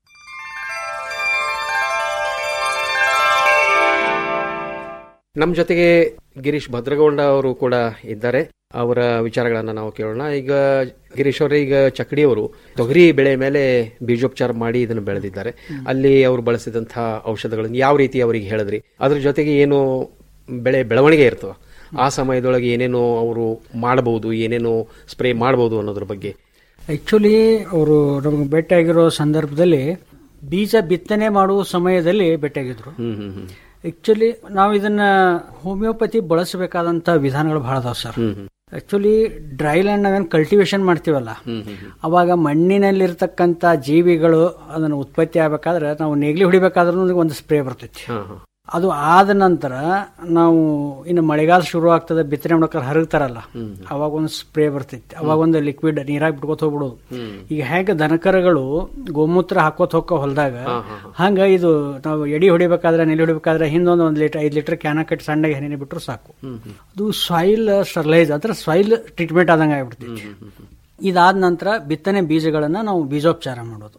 ನಮ್ಮ ಜೊತೆಗೆ ಗಿರೀಶ್ ಭದ್ರಗೌಡ ಅವರು ಕೂಡ ಇದ್ದಾರೆ ಅವರ ವಿಚಾರಗಳನ್ನ ನಾವು ಕೇಳೋಣ ಈಗ ಗಿರೀಶ್ ಅವರೇ ಈಗ ಚಕಡಿ ಅವರು ತೊಗರಿ ಬೆಳೆ ಮೇಲೆ ಬೀಜೋಪಚಾರ ಮಾಡಿ ಇದನ್ನು ಬೆಳೆದಿದ್ದಾರೆ ಅಲ್ಲಿ ಅವರು ಬಳಸಿದಂತಹ ಔಷಧಗಳನ್ನು ಯಾವ ರೀತಿ ಅವರಿಗೆ ಹೇಳಿದ್ರಿ ಅದ್ರ ಜೊತೆಗೆ ಏನು ಬೆಳೆ ಬೆಳವಣಿಗೆ ಇರ್ತವ ಆ ಸಮಯದೊಳಗೆ ಏನೇನು ಅವರು ಮಾಡಬಹುದು ಏನೇನು ಸ್ಪ್ರೇ ಮಾಡಬಹುದು ಅನ್ನೋದ್ರ ಬಗ್ಗೆ ಆಕ್ಚುಲಿ ಅವರು ನಮಗೆ ಭೇಟಿಯಾಗಿರೋ ಸಂದರ್ಭದಲ್ಲಿ ಬೀಜ ಬಿತ್ತನೆ ಮಾಡುವ ಸಮಯದಲ್ಲಿ ಭೇಟಿಯಾಗಿದ್ರು ಹ್ಮ್ ಹ್ಮ್ ಹ್ಮ್ ಆಕ್ಚುಲಿ ನಾವು ಇದನ್ನ ಹೋಮಿಯೋಪತಿ ಬಳಸಬೇಕಾದಂತ ವಿಧಾನಗಳು ಬಹಳ ಅದಾವ ಸರ್ ಆಕ್ಚುಲಿ ಡ್ರೈ ಲ್ಯಾಂಡ್ ನಾವೇನು ಕಲ್ಟಿವೇಶನ್ ಮಾಡ್ತೀವಲ್ಲ ಅವಾಗ ಮಣ್ಣಿನಲ್ಲಿರ್ತಕ್ಕಂಥ ಜೀವಿಗಳು ಅದನ್ನು ಉತ್ಪತ್ತಿ ಆಗ್ಬೇಕಾದ್ರೆ ನಾವು ನೇಗ್ಲಿ ಹೊಡಿಬೇಕಾದ್ರೂ ಒಂದು ಸ್ಪ್ರೇ ಬರ್ತೈತಿ ಅದು ಆದ ನಂತರ ನಾವು ಇನ್ನು ಮಳೆಗಾಲ ಶುರು ಆಗ್ತದೆ ಬಿತ್ತನೆ ಮಾಡ್ಬೇಕಾದ್ರೆ ಹರಗ್ತಾರಲ್ಲ ಅವಾಗ ಒಂದು ಸ್ಪ್ರೇ ಬರ್ತೈತಿ ಅವಾಗ ಒಂದು ಲಿಕ್ವಿಡ್ ನೀರಾಗಿ ಬಿಟ್ಕೋತ ಹೋಗ್ಬಿಡೋದು ಈಗ ಹೇಗೆ ದನಕರಗಳು ಗೋಮೂತ್ರ ಹಾಕೋತ ಹೋಗೋ ಹೊಲದಾಗ ಹಂಗ ಇದು ನಾವು ಎಡಿ ಹೊಡಿಬೇಕಾದ್ರೆ ನೆಲೆ ಹೊಡಿಬೇಕಾದ್ರೆ ಹಿಂದೊಂದು ಒಂದು ಲೀಟರ್ ಐದು ಲೀಟರ್ ಕ್ಯಾನ ಕಟ್ಟಿ ಸಣ್ಣಗೆ ನೆನೆ ಬಿಟ್ಟರು ಸಾಕು ಅದು ಸಾಯಿಲ್ ಸ್ಟರ್ಲೈಸ್ ಅಂದ್ರೆ ಸಾಯಿಲ್ ಟ್ರೀಟ್ಮೆಂಟ್ ಆದಂಗೆ ಆಗ್ಬಿಡ್ತೈತಿ ಇದಾದ ನಂತರ ಬಿತ್ತನೆ ಬೀಜಗಳನ್ನ ನಾವು ಬೀಜೋಪಚಾರ ಮಾಡೋದು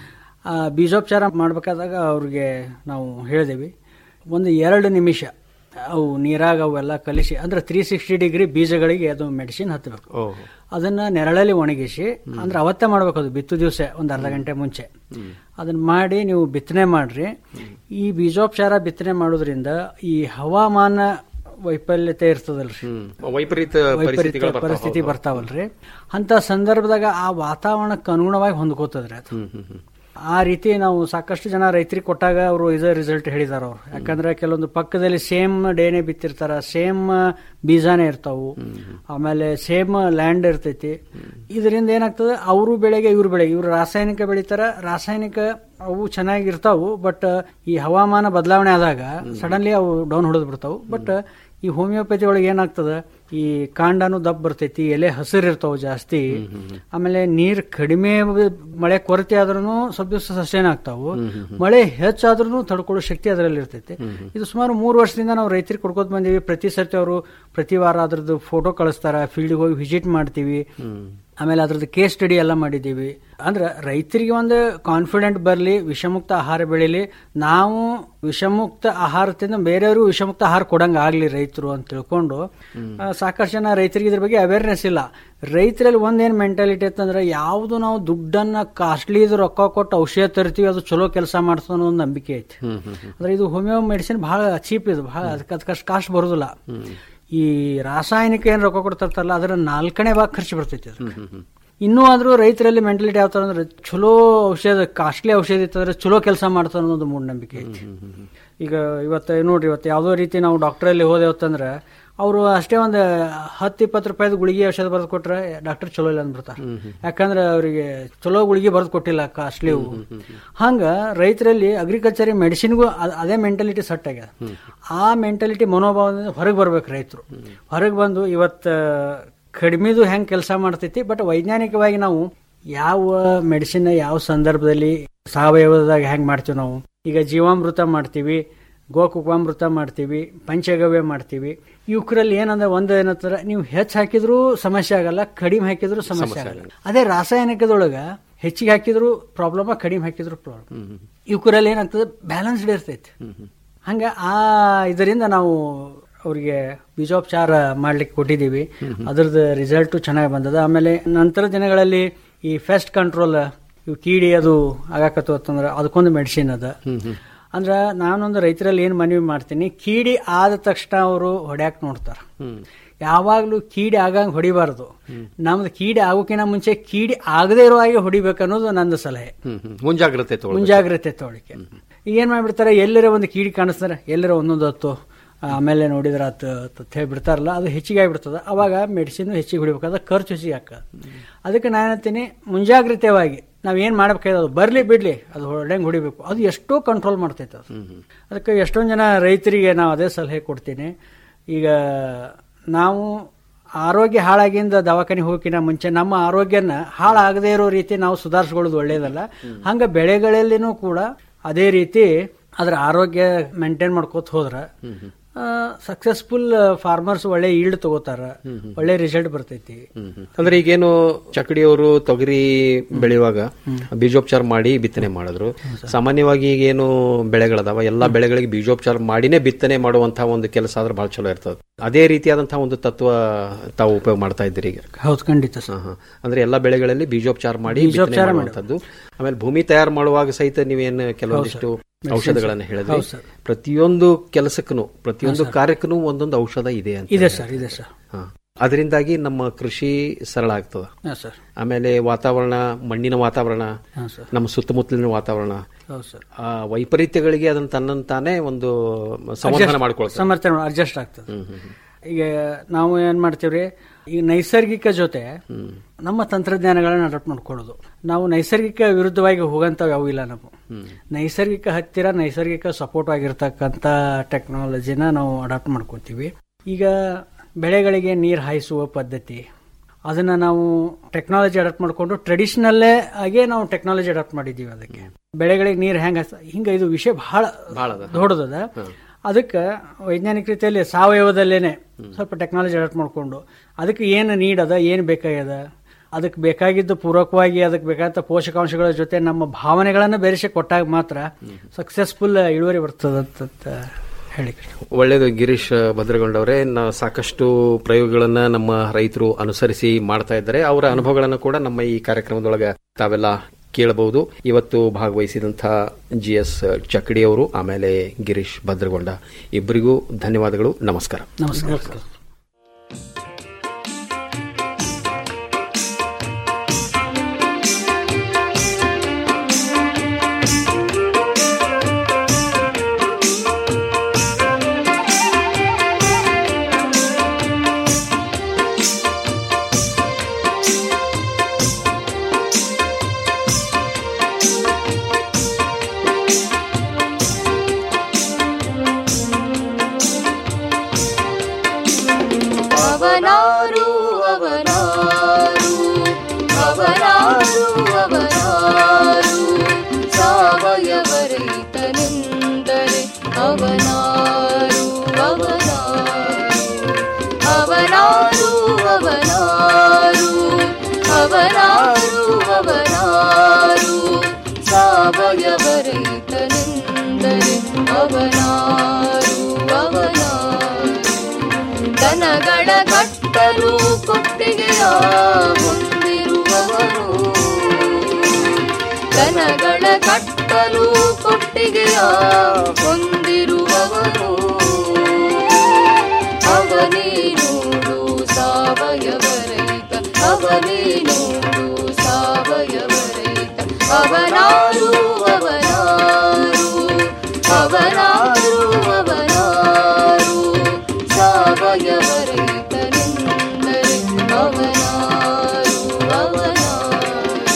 ಆ ಬೀಜೋಪಚಾರ ಮಾಡ್ಬೇಕಾದಾಗ ಅವ್ರಿಗೆ ನಾವು ಹೇಳಿದೇವಿ ಒಂದು ಎರಡು ನಿಮಿಷ ಅವು ನೀರಾಗ ಅವೆಲ್ಲ ಕಲಿಸಿ ಅಂದ್ರೆ ತ್ರೀ ಸಿಕ್ಸ್ಟಿ ಡಿಗ್ರಿ ಬೀಜಗಳಿಗೆ ಅದು ಮೆಡಿಸಿನ್ ಹತ್ತಬೇಕು ಅದನ್ನ ನೆರಳಲ್ಲಿ ಒಣಗಿಸಿ ಅಂದ್ರೆ ಅವತ್ತೇ ಮಾಡ್ಬೇಕು ಅದು ಬಿತ್ತು ದಿವಸ ಒಂದು ಅರ್ಧ ಗಂಟೆ ಮುಂಚೆ ಅದನ್ನ ಮಾಡಿ ನೀವು ಬಿತ್ತನೆ ಮಾಡ್ರಿ ಈ ಬೀಜೋಪಚಾರ ಬಿತ್ತನೆ ಮಾಡೋದ್ರಿಂದ ಈ ಹವಾಮಾನ ವೈಫಲ್ಯತೆ ಇರ್ತದಲ್ರಿ ವೈಪರೀತ ವೈಪರೀತ ಪರಿಸ್ಥಿತಿಗಳು ಬರ್ತಾವ. ಪರಿಸ್ಥಿತಿ ಹೌದು. ಬರ್ತಾವಲ್ರಿ ಅಂತ ಸಂದರ್ಭದಾಗ ಆ ವಾತಾವರಣಕ್ಕೆ ಅನುಗುಣವಾಗಿ ಹೊಂದ್ಕೋತದ್ರಿ ಅದು ಆ ರೀತಿ ನಾವು ಸಾಕಷ್ಟು ಜನ ರೈತರಿಗೆ ಕೊಟ್ಟಾಗ ಅವರು ಇದೇ ರಿಸಲ್ಟ್ ಹೇಳಿದಾರ ಅವ್ರು ಯಾಕಂದ್ರೆ ಕೆಲವೊಂದು ಪಕ್ಕದಲ್ಲಿ ಸೇಮ್ ಡೇನೆ ಬಿತ್ತಿರ್ತಾರ ಸೇಮ್ ಬೀಜಾನೇ ಇರ್ತಾವು ಆಮೇಲೆ ಸೇಮ್ ಲ್ಯಾಂಡ್ ಇರ್ತೈತಿ ಇದರಿಂದ ಏನಾಗ್ತದೆ ಅವರು ಬೆಳೆಗೆ ಇವ್ರ ಬೆಳೆಗೆ ಇವ್ರು ರಾಸಾಯನಿಕ ಬೆಳಿತಾರ ರಾಸಾಯನಿಕ ಅವು ಚೆನ್ನಾಗಿರ್ತಾವು ಬಟ್ ಈ ಹವಾಮಾನ ಬದಲಾವಣೆ ಆದಾಗ ಸಡನ್ಲಿ ಅವು ಡೌನ್ ಹೊಡೆದ್ ಬಿಡ್ತಾವು ಬಟ್ ಈ ಹೋಮಿಯೋಪತಿ ಒಳಗೆ ಏನಾಗ್ತದೆ ಈ ಕಾಂಡನು ದಪ್ಪ ಬರ್ತೈತಿ ಎಲೆ ಹಸಿರು ಇರ್ತಾವ ಜಾಸ್ತಿ ಆಮೇಲೆ ನೀರ್ ಕಡಿಮೆ ಮಳೆ ಕೊರತೆ ಆದ್ರೂ ಸ್ವಲ್ಪ ದಿವಸ ಸಸ್ಟೈನ್ ಆಗ್ತಾವು ಮಳೆ ಹೆಚ್ಚಾದ್ರೂ ತಡ್ಕೊಳ್ಳೋ ಶಕ್ತಿ ಅದರಲ್ಲಿ ಇರ್ತೈತಿ ಇದು ಸುಮಾರು ಮೂರು ವರ್ಷದಿಂದ ನಾವು ರೈತರಿಗೆ ಕೊಡ್ಕೋತ ಬಂದೀವಿ ಪ್ರತಿ ಸರ್ತಿ ಅವರು ಪ್ರತಿ ವಾರ ಅದ್ರದ್ದು ಫೋಟೋ ಕಳಿಸ್ತಾರ ಫೀಲ್ಡ್ಗೆ ಹೋಗಿ ವಿಸಿಟ್ ಮಾಡ್ತೀವಿ ಆಮೇಲೆ ಅದ್ರದ್ದು ಕೇಸ್ ಸ್ಟಡಿ ಎಲ್ಲ ಮಾಡಿದ್ದೀವಿ ಅಂದ್ರೆ ರೈತರಿಗೆ ಒಂದು ಕಾನ್ಫಿಡೆಂಟ್ ಬರಲಿ ವಿಷಮುಕ್ತ ಆಹಾರ ಬೆಳೀಲಿ ನಾವು ವಿಷಮುಕ್ತ ಆಹಾರ ತಿಂದ ಬೇರೆಯವರು ವಿಷಮುಕ್ತ ಆಹಾರ ಕೊಡಂಗ ಆಗ್ಲಿ ರೈತರು ಅಂತ ತಿಳ್ಕೊಂಡು ಆ, ಸಾಕಷ್ಟು ಜನ ರೈತರಿಗೆ ಇದ್ರ ಬಗ್ಗೆ ಅವೇರ್ನೆಸ್ ಇಲ್ಲ ರೈತರಲ್ಲಿ ಒಂದೇನ್ ಮೆಂಟಾಲಿಟಿ ಅಂತಂದ್ರೆ ಯಾವುದು ನಾವು ದುಡ್ಡನ್ನ ಕಾಸ್ಟ್ಲಿ ಇದು ರೊಕ್ಕ ಕೊಟ್ಟು ಔಷಧ ತರ್ತೀವಿ ಅದು ಚಲೋ ಕೆಲಸ ಮಾಡ್ತದೆ ಅನ್ನೋ ಒಂದು ನಂಬಿಕೆ ಐತಿ ಅಂದ್ರೆ ಇದು ಹೋಮಿಯೋ ಮೆಡಿಸಿನ್ ಬಹಳ ಚೀಪ್ ಇದು ಬಹಳ ಅದಕ್ಕೆ ಅದಕ್ಕಷ್ಟು ಕಾಸ್ಟ್ ಬರೋದಿಲ್ಲ ಈ ರಾಸಾಯನಿಕ ಏನ್ ರೊಕ್ಕ ಕೊಡ್ತಿರ್ತಾರಲ್ಲ ಅದರ ನಾಲ್ಕನೇ ಭಾಗ ಖರ್ಚು ಬರ್ತೈತಿ ಅದು ಇನ್ನೂ ಆದ್ರೂ ರೈತರಲ್ಲಿ ಮೆಂಟಾಲಿಟಿ ಯಾವ ತರ ಅಂದ್ರೆ ಚಲೋ ಔಷಧ ಕಾಸ್ಟ್ಲಿ ಔಷಧ ಇತ್ತಂದ್ರೆ ಚಲೋ ಕೆಲಸ ಮಾಡ್ತಾರ ಅನ್ನೋದು ಮೂಢನಂಬಿಕೆ ಐತಿ ಈಗ ಇವತ್ತು ನೋಡ್ರಿ ಇವತ್ತು ಯಾವುದೋ ರೀತಿ ನಾವು ಡಾಕ್ಟರಲ್ಲಿ ಹೋದೇವತ್ತಂದ್ರೆ ಅವರು ಅಷ್ಟೇ ಒಂದು ಹತ್ತು ಇಪ್ಪತ್ತು ರೂಪಾಯಿದ ಗುಳಿಗೆ ಔಷಧ ಬರೆದು ಕೊಟ್ರೆ ಡಾಕ್ಟರ್ ಚಲೋ ಇಲ್ಲ ಅಂದ್ಬಿಡ್ತಾರೆ ಯಾಕಂದ್ರೆ ಅವರಿಗೆ ಚಲೋ ಗುಳಿಗೆ ಬರೆದು ಕೊಟ್ಟಿಲ್ಲ ಕಾಸ್ಟ್ಲಿ ಹಂಗ ರೈತರಲ್ಲಿ ಅಗ್ರಿಕಲ್ಚರ್ ಮೆಡಿಸಿನ್ಗೂ ಅದೇ ಮೆಂಟಾಲಿಟಿ ಸೆಟ್ ಆಗ್ಯದ ಆ ಮೆಂಟಾಲಿಟಿ ಮನೋಭಾವದಿಂದ ಹೊರಗೆ ಬರ್ಬೇಕು ರೈತರು ಹೊರಗೆ ಬಂದು ಇವತ್ತು ಕಡಿಮೆದು ಹೆಂಗ್ ಕೆಲಸ ಮಾಡ್ತೈತಿ ಬಟ್ ವೈಜ್ಞಾನಿಕವಾಗಿ ನಾವು ಯಾವ ಮೆಡಿಸಿನ್ ಯಾವ ಸಂದರ್ಭದಲ್ಲಿ ಸಾವಯವದಾಗ ಹೆಂಗ್ ಮಾಡ್ತೀವಿ ನಾವು ಈಗ ಜೀವಾಮೃತ ಮಾಡ್ತೀವಿ ಗೋಕುಕಾಮೃತ ಮಾಡ್ತೀವಿ ಪಂಚಗವ್ಯ ಮಾಡ್ತೀವಿ ಇವ್ಕರಲ್ಲಿ ಏನಂದ್ರೆ ಒಂದು ಏನಂತಾರೆ ನೀವು ಹೆಚ್ಚು ಹಾಕಿದ್ರು ಸಮಸ್ಯೆ ಆಗಲ್ಲ ಕಡಿಮೆ ಹಾಕಿದ್ರು ಸಮಸ್ಯೆ ಆಗಲ್ಲ ಅದೇ ರಾಸಾಯನಿಕದೊಳಗ ಹೆಚ್ಚಿಗೆ ಹಾಕಿದ್ರು ಪ್ರಾಬ್ಲಮ್ ಕಡಿಮೆ ಹಾಕಿದ್ರು ಪ್ರಾಬ್ಲಮ್ ಇವ್ಕರಲ್ಲಿ ಏನಾಗ್ತದೆ ಬ್ಯಾಲೆನ್ಸ್ಡ್ ಇರ್ತೈತಿ ಹಂಗ ಆ ಇದರಿಂದ ನಾವು ಅವರಿಗೆ ಬೀಜೋಪಚಾರ ಮಾಡ್ಲಿಕ್ಕೆ ಕೊಟ್ಟಿದ್ದೀವಿ ಅದ್ರದ್ದು ರಿಸಲ್ಟ್ ಚೆನ್ನಾಗಿ ಬಂದದ ಆಮೇಲೆ ನಂತರ ದಿನಗಳಲ್ಲಿ ಈ ಫೆಸ್ಟ್ ಕಂಟ್ರೋಲ್ ಇವು ಕೀಡಿ ಅದು ಆಗಾಕತ್ತು ಅಂತಂದ್ರೆ ಅದಕ್ಕೊಂದು ಮೆಡಿಸಿನ್ ಅದ ಅಂದ್ರ ನಾನೊಂದು ರೈತರಲ್ಲಿ ಏನ್ ಮನವಿ ಮಾಡ್ತೀನಿ ಕೀಡಿ ಆದ ತಕ್ಷಣ ಅವರು ಹೊಡ್ಯಾಕ್ ನೋಡ್ತಾರ ಯಾವಾಗ್ಲೂ ಕೀಡಿ ಆಗಂಗ್ ಹೊಡಿಬಾರ್ದು ನಮ್ದು ಕೀಡಿ ಆಗೋಕಿನ ಮುಂಚೆ ಕೀಡಿ ಆಗದೇ ಇರೋ ಹಾಗೆ ಹೊಡಿಬೇಕು ಅನ್ನೋದು ನಂದು ಸಲಹೆ ಮುಂಜಾಗ್ರತೆ ತಗೊಳ್ಬೇಕು. ಮುಂಜಾಗ್ರತೆ ತಗೊಳಿಕೆ ಈಗ ಏನ್ ಮಾಡ್ಬಿಡ್ತಾರೆ ಎಲ್ಲರ ಒಂದು ಕೀಡಿ ಕಾಣಿಸ್ತಾರೆ ಎಲ್ಲರ ಒಂದೊಂದು ಹೊತ್ತು ಆಮೇಲೆ ನೋಡಿದ್ರೆ ಆತ ಅಂತ ಹೇಳಿ ಬಿಡ್ತಾರಲ್ಲ ಅದು ಹೆಚ್ಚಿಗೆ ಆಗಿಬಿಡ್ತದ ಅವಾಗ ಮೆಡಿಸಿನ್ ಹೆಚ್ಚಿಗೆ ಹೊಡಿಬೇಕಾದ ಖರ್ಚು ಹೆಚ್ಚಿಗೆ ಹಾಕದ ಅದಕ್ಕೆ ನಾನು ಹೇಳ್ತೀನಿ ಮುಂಜಾಗ್ರತೆವಾಗಿ ನಾವ್ ಏನ್ ಮಾಡ್ಬೇಕಾಯ್ತು ಅದು ಬರ್ಲಿ ಬಿಡ್ಲಿ ಅದು ಹೊಡೆಂಗ್ ಹೊಡಿಬೇಕು ಅದು ಎಷ್ಟೋ ಕಂಟ್ರೋಲ್ ಮಾಡ್ತೈತೆ ಅದು ಅದಕ್ಕೆ ಎಷ್ಟೊಂದು ಜನ ರೈತರಿಗೆ ನಾವು ಅದೇ ಸಲಹೆ ಕೊಡ್ತೀನಿ ಈಗ ನಾವು ಆರೋಗ್ಯ ಹಾಳಾಗಿಂದ ದವಾಖಾನೆ ಹೋಗಿನ ಮುಂಚೆ ನಮ್ಮ ಆರೋಗ್ಯನ ಹಾಳಾಗದೇ ಇರೋ ರೀತಿ ನಾವು ಸುಧಾರಿಸ್ಕೊಳ್ಳೋದು ಒಳ್ಳೇದಲ್ಲ ಹಂಗ ಬೆಳೆಗಳಲ್ಲಿನೂ ಕೂಡ ಅದೇ ರೀತಿ ಅದ್ರ ಆರೋಗ್ಯ ಮೇಂಟೈನ್ ಮಾಡ್ಕೋತ ಹೋದ್ರ ಸಕ್ಸಸ್ಫುಲ್ ಫಾರ್ಮರ್ಸ್ ಒಳ್ಳೆ ಈಲ್ಡ್ ತಗೋತಾರ ಒಳ್ಳೆ ರಿಸಲ್ಟ್ ಬರ್ತೈತಿ ಅಂದ್ರೆ ಈಗೇನು ಚಕಡಿಯವರು ತೊಗರಿ ಬೆಳೆಯುವಾಗ ಬೀಜೋಪಚಾರ ಮಾಡಿ ಬಿತ್ತನೆ ಮಾಡಿದ್ರು ಸಾಮಾನ್ಯವಾಗಿ ಈಗೇನು ಬೆಳೆಗಳದಾವ ಎಲ್ಲಾ ಬೆಳೆಗಳಿಗೆ ಬೀಜೋಪಚಾರ ಮಾಡಿನೇ ಬಿತ್ತನೆ ಮಾಡುವಂತಹ ಒಂದು ಕೆಲಸ ಆದ್ರೆ ಬಹಳ ಚಲೋ ಇರ್ತದೆ ಅದೇ ರೀತಿಯಾದಂತಹ ಒಂದು ತತ್ವ ತಾವು ಉಪಯೋಗ ಮಾಡ್ತಾ ಇದ್ದೀರಿ ಈಗ ಹೌದು ಖಂಡಿತ ಹಾ, ಹಾ. ಅಂದ್ರೆ ಎಲ್ಲಾ ಬೆಳೆಗಳಲ್ಲಿ ಬೀಜೋಪಚಾರ ಮಾಡಿ ಬೀಜೋಪಚಾರ ಬಿತ್ತನೆ ಮಾಡಿ. ಮಾಡುವಂತದ್ದು ಆಮೇಲೆ ಭೂಮಿ ತಯಾರು ಮಾಡುವಾಗ ಸಹಿತ ನೀವೇನು ಕೆಲವೊಂದಿಷ್ಟು ಹೌದು ಸರ್. ಔಷಧಗಳನ್ನ ಹೌದು ಹೇಳಿದ್ರಿ ಸರ್. ಪ್ರತಿಯೊಂದು ಕೆಲಸಕ್ಕೂ ಪ್ರತಿಯೊಂದು ಹಾ, ಸರ್. ಕಾರ್ಯಕ್ಕೂ ಒಂದೊಂದು ಔಷಧ ಇದೆ ಅಂತ ಇದೆ ಸರ್ ಇದೆ ಸರ್ ಹಾ. ಅದರಿಂದಾಗಿ ನಮ್ಮ ಕೃಷಿ ಸರಳ ಆಗ್ತದ ಹಾ, ಸರ್. ಆಮೇಲೆ ವಾತಾವರಣ ಮಣ್ಣಿನ ವಾತಾವರಣ ಹಾ, ಸರ್. ನಮ್ಮ ಸುತ್ತಮುತ್ತಲಿನ ವಾತಾವರಣ ಹೌದು ಸರ್ ಆ ವೈಪರೀತ್ಯಗಳಿಗೆ ಅದನ್ನ ತನ್ನಂತಾನೆ ಒಂದು ಸಮಾಧಾನ ಮಾಡ್ಕೊಳ್ತಾರೆ ಸಮರ್ಥನೆ ಅಡ್ಜಸ್ಟ್ ಆಗ್ತದೆ ಈಗ ನಾವು ಏನ್ ಮಾಡ್ತೀವ್ರಿ ಈಗ ನೈಸರ್ಗಿಕ ಜೊತೆ ನಮ್ಮ ತಂತ್ರಜ್ಞಾನಗಳನ್ನ ಅಡಾಪ್ಟ್ ಮಾಡ್ಕೊಳ್ಳೋದು ನಾವು ನೈಸರ್ಗಿಕ ವಿರುದ್ಧವಾಗಿ ಹೋಗಂತವ್ ಯಾವ ಇಲ್ಲ ನಾವು ನೈಸರ್ಗಿಕ ಹತ್ತಿರ ನೈಸರ್ಗಿಕ ಸಪೋರ್ಟ್ ಆಗಿರ್ತಕ್ಕಂಥ ಟೆಕ್ನಾಲಜಿನ ನಾವು ಅಡಾಪ್ಟ್ ಮಾಡ್ಕೊತೀವಿ ಈಗ ಬೆಳೆಗಳಿಗೆ ನೀರು ಹಾಯಿಸುವ ಪದ್ಧತಿ ಅದನ್ನ ನಾವು ಟೆಕ್ನಾಲಜಿ ಅಡಾಪ್ಟ್ ಮಾಡ್ಕೊಂಡು ಟ್ರೆಡಿಷನಲ್ಲೇ ಆಗೇ ನಾವು ಟೆಕ್ನಾಲಜಿ ಅಡಾಪ್ಟ್ ಮಾಡಿದ್ದೀವಿ ಅದಕ್ಕೆ ಬೆಳೆಗಳಿಗೆ ನೀರು ಹೆಂಗ ಹಿಂಗ ಇದು ವಿಷಯ ಬಹಳ ಬಹಳ ಅದ. ದೊಡ್ಡದದ ಅದಕ್ಕೆ ವೈಜ್ಞಾನಿಕ ರೀತಿಯಲ್ಲಿ ಸಾವಯವದಲ್ಲೇನೆ ಸ್ವಲ್ಪ ಟೆಕ್ನಾಲಜಿ ಅಡಾಪ್ಟ್ ಮಾಡ್ಕೊಂಡು ಅದಕ್ಕೆ ಏನು ನೀಡ್ ಅದ ಏನು ಬೇಕಾಗ್ಯದ ಅದಕ್ಕೆ ಬೇಕಾಗಿದ್ದು ಪೂರಕವಾಗಿ ಅದಕ್ಕೆ ಬೇಕಾದ ಪೋಷಕಾಂಶಗಳ ಜೊತೆ ನಮ್ಮ ಭಾವನೆಗಳನ್ನ ಬೆರೆಸಿ ಕೊಟ್ಟಾಗ ಮಾತ್ರ ಸಕ್ಸಸ್ಫುಲ್ ಇಳುವರಿ ಬರ್ತದಂತ ಹೇಳಿ ಒಳ್ಳೇದು ಗಿರೀಶ್ ಭದ್ರಗೊಂಡವರೇ ನಾ- ಸಾಕಷ್ಟು ಪ್ರಯೋಗಗಳನ್ನ ನಮ್ಮ ರೈತರು ಅನುಸರಿಸಿ ಮಾಡ್ತಾ ಇದ್ದಾರೆ ಅವರ ಅನುಭವಗಳನ್ನು ಕೂಡ ನಮ್ಮ ಈ ಕಾರ್ಯಕ್ರಮದೊಳಗೆ ತಾವೆಲ್ಲ ಕೇಳಬಹುದು ಇವತ್ತು ಭಾಗವಹಿಸಿದಂತಹ ಜಿ ಎಸ್ ಚಕಡಿ ಅವರು ಆಮೇಲೆ ಗಿರೀಶ್ ಭದ್ರಗೊಂಡ ಇಬ್ಬರಿಗೂ ಧನ್ಯವಾದಗಳು ನಮಸ್ಕಾರ ನಮಸ್ಕಾರ ಪವನ ಕಟ್ಟಲು ಕೊಟ್ಟಿಗೆಯ ಹೊಂದಿರುವವನು ದನಗಳ ಕಟ್ಟಲು ಕೊಟ್ಟಿಗೆಯ ಹೊಂದಿರುವವನು ಅವನೇನೋಡು ಸಾವಯವ ರೈತ ಅವನೇನೋಡು ಸಾವಯವ ರೈತ ಅವನಾರು ಅವನಾರು ಅವನಾರು ಅವನಾರು ಸಾವಯವ ರೈತನೆಂದರೆ ಅವನಾರು ಅವನಾರು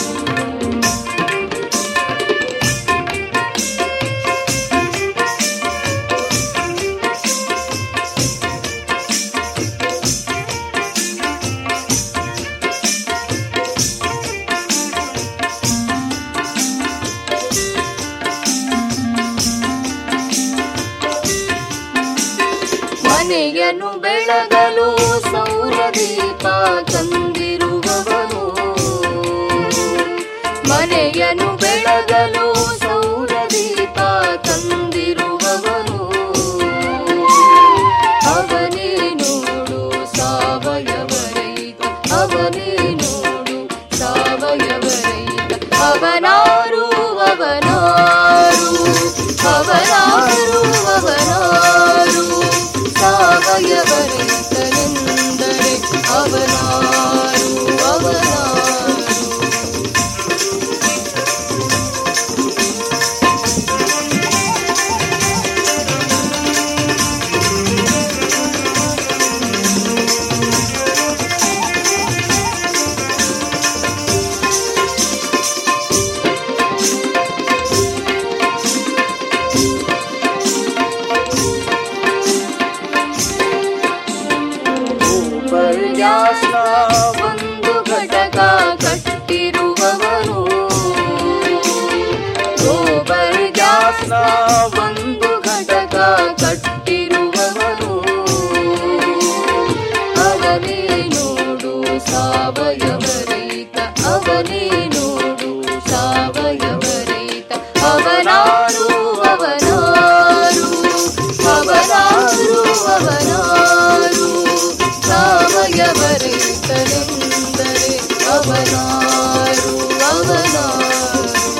ಮನೆಯನ್ನು ಬೆಳಗಲು ಸೌರ ದೀಪ ತಂದಿರುವವನು ಮನೆಯನ್ನು ಬೆಳಗಲು ಸೌರ ದೀಪ ತಂದಿರುವವನು ಅವನೇ ನೋಡು ಸಾವಯವ ರೈತ ಅವನೇ ನೋಡು ಸಾವಯವ ರೈತ ಅವನಾರು ಅವನಾರು ಅವನಾರು ಅವನಾರು ಸಾವಯವ ರೈತನೆಂದರೆ ಅವನಾರು ಅವನಾರು ಪರ್ಯಾಸ ಒಂದು ಘಟಕ ಕಟ್ಟಿರುವವನು ಗೋಬರ್ ಗ್ಯಾಸ್ನ ಒಂದು ಘಟಕ ಕಟ್ಟಿರುವವನು ಅವನೇ ನೋಡು ಸಾವಯವ ರೈತ ಅವನೇ ನೋಡು ಸಾವಯವ ರೈತ ಅವನಾರು ಅವನಾರು ಅವನಾರು ಅವನಾರು ಸಾವಯವ ರೈತನೆಂದರೆ ಅವನಾರು ಅವನಾರು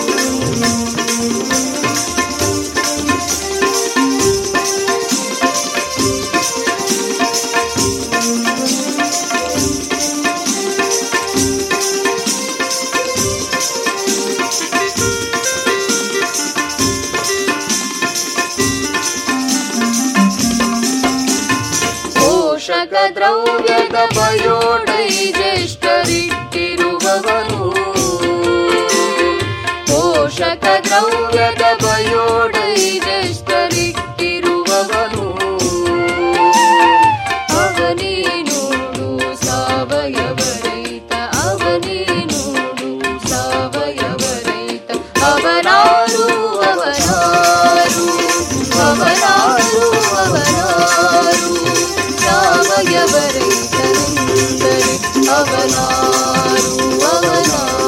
ಪೋಷಕ ದ್ರವ್ಯದ ಬಯೋಡೈಜೆಸ್ಟರಿಟ್ಟಿರುವವನು ಪೋಷಕ ದ್ರವ್ಯದ ಬಯೋಡೈಜೆಸ್ಟರಿಟ್ಟಿರುವವನು ಅವನೇ ನೋಡು ಸಾವಯವ ರೈತ ಅವನೇ ನೋಡು ಸಾವಯವ ರೈತ ಅವನಾರು ಅವನಾರು ಅವನಾರು ಅವನಾರು ಸಾವಯವ ರೈತನೆಂದರೆ ಅವನಾರು ಅವನಾರು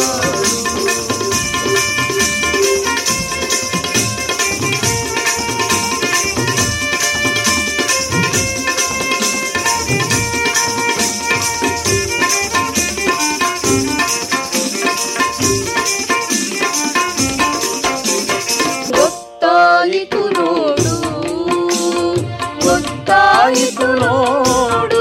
ಗೊತ್ತಾಯಿತು ನೋಡು ಗೊತ್ತಾಯಿತು ನೋಡು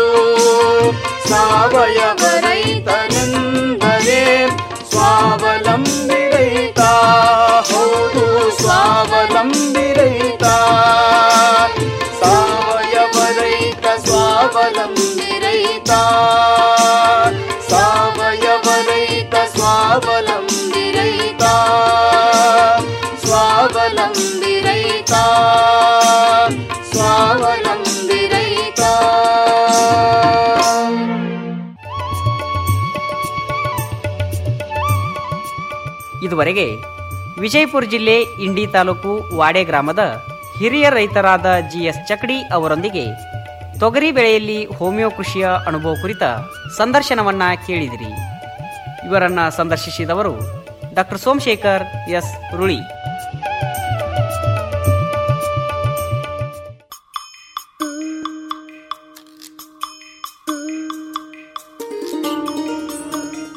ಸಾವಯವ ರೈತನೆಂದರೆ ಸ್ವಾವಲಂಬಿ ರೈತ ಹೌದು ಸ್ವಾವಲಂಬಿ ರೈತ ಸಾವಯವ ರೈತ ಸ್ವಾವಲಂಬಿ ರೈತ ಸಾವಯವ ರೈತ ಸ್ವಾವಲಂಬಿ ರೈತ ಸ್ವಾವಲಂಬಿ ರೈತ ಸ್ವಾವಲಂಬಿ ರೈತ ಇದುವರೆಗೆ ವಿಜಯಪುರ ಜಿಲ್ಲೆ ಇಂಡಿ ತಾಲೂಕು ವಾಡೆ ಗ್ರಾಮದ ಹಿರಿಯ ರೈತರಾದ ಜಿಎಸ್ ಚಕಡಿ ಅವರೊಂದಿಗೆ ತೊಗರಿ ಬೆಳೆಯಲ್ಲಿ ಹೋಮಿಯೋ ಕೃಷಿಯ ಅನುಭವ ಕುರಿತ ಸಂದರ್ಶನವನ್ನ ಕೇಳಿದಿರಿ ಇವರನ್ನ ಸಂದರ್ಶಿಸಿದವರು ಡಾಕ್ಟರ್ ಸೋಮಶೇಖರ್ ಎಸ್ ರುಳಿ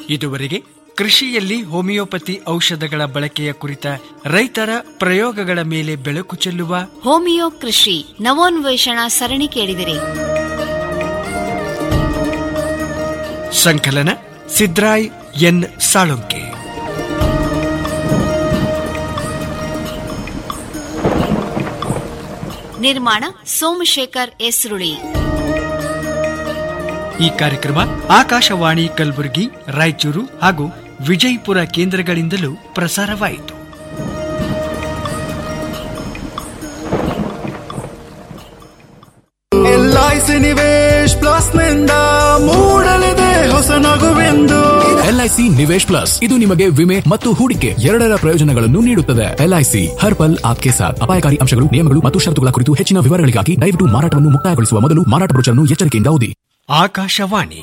ಇದುವರೆಗೆ ಕೃಷಿಯಲ್ಲಿ ಹೋಮಿಯೋಪತಿ ಔಷಧಗಳ ಬಳಕೆಯ ಕುರಿತ ರೈತರ ಪ್ರಯೋಗಗಳ ಮೇಲೆ ಬೆಳಕು ಚೆಲ್ಲುವ ಹೋಮಿಯೋ ಕೃಷಿ ನವೋನ್ವೇಷಣಾ ಸರಣಿ ಕೇಳಿದಿರಿ ಸಂಕಲನ ಸಿದ್ರಾಯ್ ಎನ್ ಸಾಳುಂಕೆ ನಿರ್ಮಾಣ ಸೋಮಶೇಖರ್ ಎಸ್ರುಳಿ ಈ ಕಾರ್ಯಕ್ರಮ ಆಕಾಶವಾಣಿ ಕಲಬುರಗಿ ರಾಯಚೂರು ಹಾಗೂ ವಿಜಯಪುರ ಕೇಂದ್ರಗಳಿಂದಲೂ ಪ್ರಸಾರವಾಯಿತು ಎಲ್ಐಸಿ ನಿವೇಶ್ ಪ್ಲಸ್ ನಿಂದ ಮೂಡಲಿದೆ ಹೊಸ ನಗುವೆಂದು ಎಲ್ಐಸಿ ನಿವೇಶ್ ಪ್ಲಸ್ ಇದು ನಿಮಗೆ ವಿಮೆ ಮತ್ತು ಹೂಡಿಕೆ ಎರಡರ ಪ್ರಯೋಜನಗಳನ್ನು ನೀಡುತ್ತದೆ ಎಲ್ಐಸಿ ಹರ್ ಪಲ್ ಆಪ್ಕೆ ಸಾಥ್ ಅಪಾಯಕಾರಿ ಅಂಶಗಳು ನಿಯಮಗಳು ಮತ್ತು ಷರತ್ತುಗಳ ಕುರಿತು ಹೆಚ್ಚಿನ ವಿವರಗಳಿಗಾಗಿ ದಯವಿಟ್ಟು ಮಾರಾಟವನ್ನು ಮುಕ್ತಾಯಗೊಳಿಸುವ ಮೊದಲು ಮಾರಾಟ ಬ್ರೋಚರ್ನ್ನು ಎಚ್ಚರಿಕೆಯಿಂದ ಓದಿ ಆಕಾಶವಾಣಿ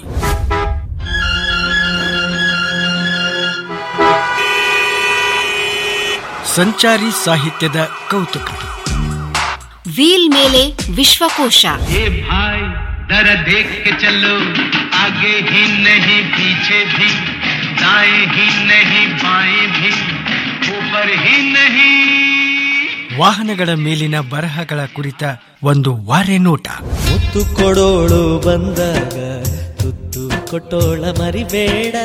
ಸಂಚಾರಿ ಸಾಹಿತ್ಯದ ಕೌತುಕ ವೀಲ್ ಮೇಲೆ ವಿಶ್ವಕೋಶ ये भाई दर देख के चलो आगे ही नहीं पीछे भी दाएं ही नहीं बाएं भी ऊपर ही नहीं ವಾಹನಗಳ ಮೇಲಿನ ಬರಹಗಳ ಕುರಿತ ಒಂದು ವಾರೆ ನೋಟ ಮುತ್ತು ಕೊಡೋಳು ಬಂದಾಗ ತುತ್ತು ಕೊಟ್ಟೋಳ ಮರಿಬೇಡ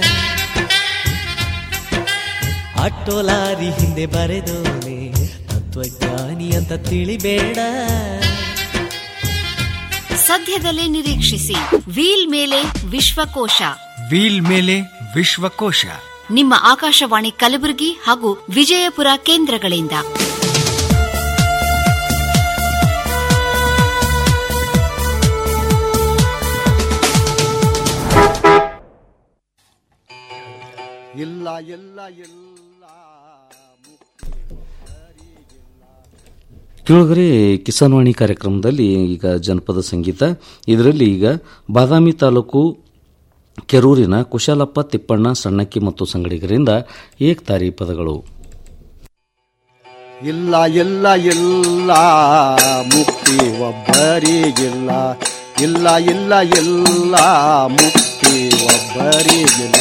ಆಟೋ ಲಾರಿ ಹಿಂದೆ ಬರೆದೋನೆ ತತ್ವಜ್ಞಾನಿ ಅಂತ ತಿಳಿಬೇಡ ಸದ್ಯದಲ್ಲೇ ನಿರೀಕ್ಷಿಸಿ ವೀಲ್ ಮೇಲೆ ವಿಶ್ವಕೋಶ ವೀಲ್ ಮೇಲೆ ವಿಶ್ವಕೋಶ ನಿಮ್ಮ ಆಕಾಶವಾಣಿ ಕಲಬುರಗಿ ಹಾಗೂ ವಿಜಯಪುರ ಕೇಂದ್ರಗಳಿಂದ ಇಲ್ಲ ಎಲ್ಲ ಎಲ್ಲ ಕೇಳುಗರೆ ಕಿಸಾನ್ವಾಣಿ ಕಾರ್ಯಕ್ರಮದಲ್ಲಿ ಈಗ ಜನಪದ ಸಂಗೀತ ಇದರಲ್ಲಿ ಈಗ ಬಾದಾಮಿ ತಾಲೂಕು ಕೆರೂರಿನ ಕುಶಾಲಪ್ಪ ತಿಪ್ಪಣ್ಣ ಸಣ್ಣಕ್ಕಿ ಮತ್ತು ಸಂಗಡಿಗರಿಂದ ಏಕ್ತಾರಿ ಪದಗಳು ಇಲ್ಲ ಎಲ್ಲ ಎಲ್ಲ ಮುಕ್ತಿ ಒಬ್ಬರಿಗಿಲ್ಲ ಇಲ್ಲ ಇಲ್ಲ ಎಲ್ಲ ಮುಕ್ತಿ ಒಬ್ಬರಿಗಿಲ್ಲ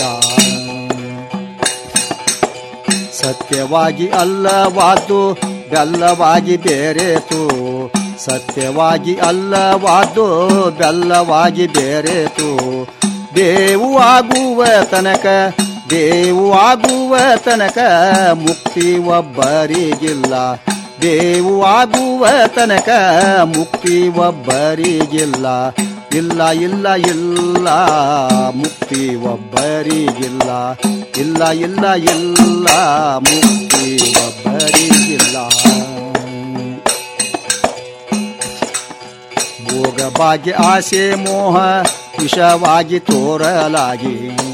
ಸತ್ಯವಾಗಿ ಅಲ್ಲವಾದ್ದು ಬೆಲ್ಲವಾಗಿ ಬೇರೆತು ಸತ್ಯವಾಗಿ ಅಲ್ಲವಾದ್ದು ಬೆಲ್ಲವಾಗಿ ಬೇರೆತು ದೇವು ಆಗುವ ತನಕ ದೇವು ಆಗುವ ತನಕ ಮುಕ್ತಿ ಒಬ್ಬರಿಗಿಲ್ಲ ದೇವು ಆಗುವ ತನಕ ಮುಕ್ತಿ ಒಬ್ಬರಿಗಿಲ್ಲ ಇಲ್ಲ ಇಲ್ಲ ಇಲ್ಲ ಮುಕ್ತಿ ಒಬ್ಬರಿಗಿಲ್ಲ ಇಲ್ಲ ಇಲ್ಲ ಇಲ್ಲ ಮುಕ್ತಿ ಒಬ್ಬರಿಗಿಲ್ಲ ಭೋಗಭಾಗ್ಯ ಆಸೆ ಮೋಹ ವಿಷವಾಗಿ ತೋರಲಾಗಿ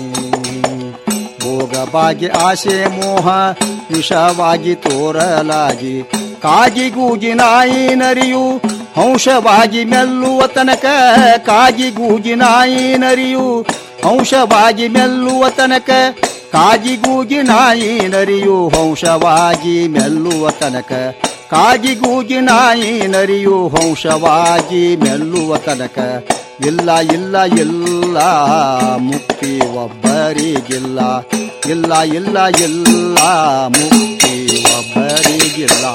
ಭೋಗಭಾಗ್ಯ ಆಸೆ ಮೋಹ ವಿಷವಾಗಿ ತೋರಲಾಗಿ ಕಾಗಿ ಗೂಗಿ ನಾಯಿ ನರಿಯು ಹಂಸವಾಗಿ ಮೆಲ್ಲುವ ತನಕ ಕಾಗಿ ಗೂಗಿ ನಾಯಿ ನರಿಯು ಹಂಸವಾಗಿ ಮೆಲ್ಲುವ ತನಕ ಕಾಗಿ ಗೂಗಿ ನಾಯಿ ನರಿಯು ಹಂಸವಾಗಿ ಮೆಲ್ಲುವ ತನಕ ಕಾಗಿ ಗೂಗಿ ನಾಯಿ ನರಿಯು ಹಂಸವಾಗಿ ಮೆಲ್ಲುವ ತನಕ ಇಲ್ಲ ಇಲ್ಲ ಇಲ್ಲ ಮುಕ್ತಿ ಒಬ್ಬರಿಗಿಲ್ಲ ಇಲ್ಲ ಇಲ್ಲ ಇಲ್ಲ ಮುಕ್ತಿ ಒಬ್ಬರಿಗಿಲ್ಲ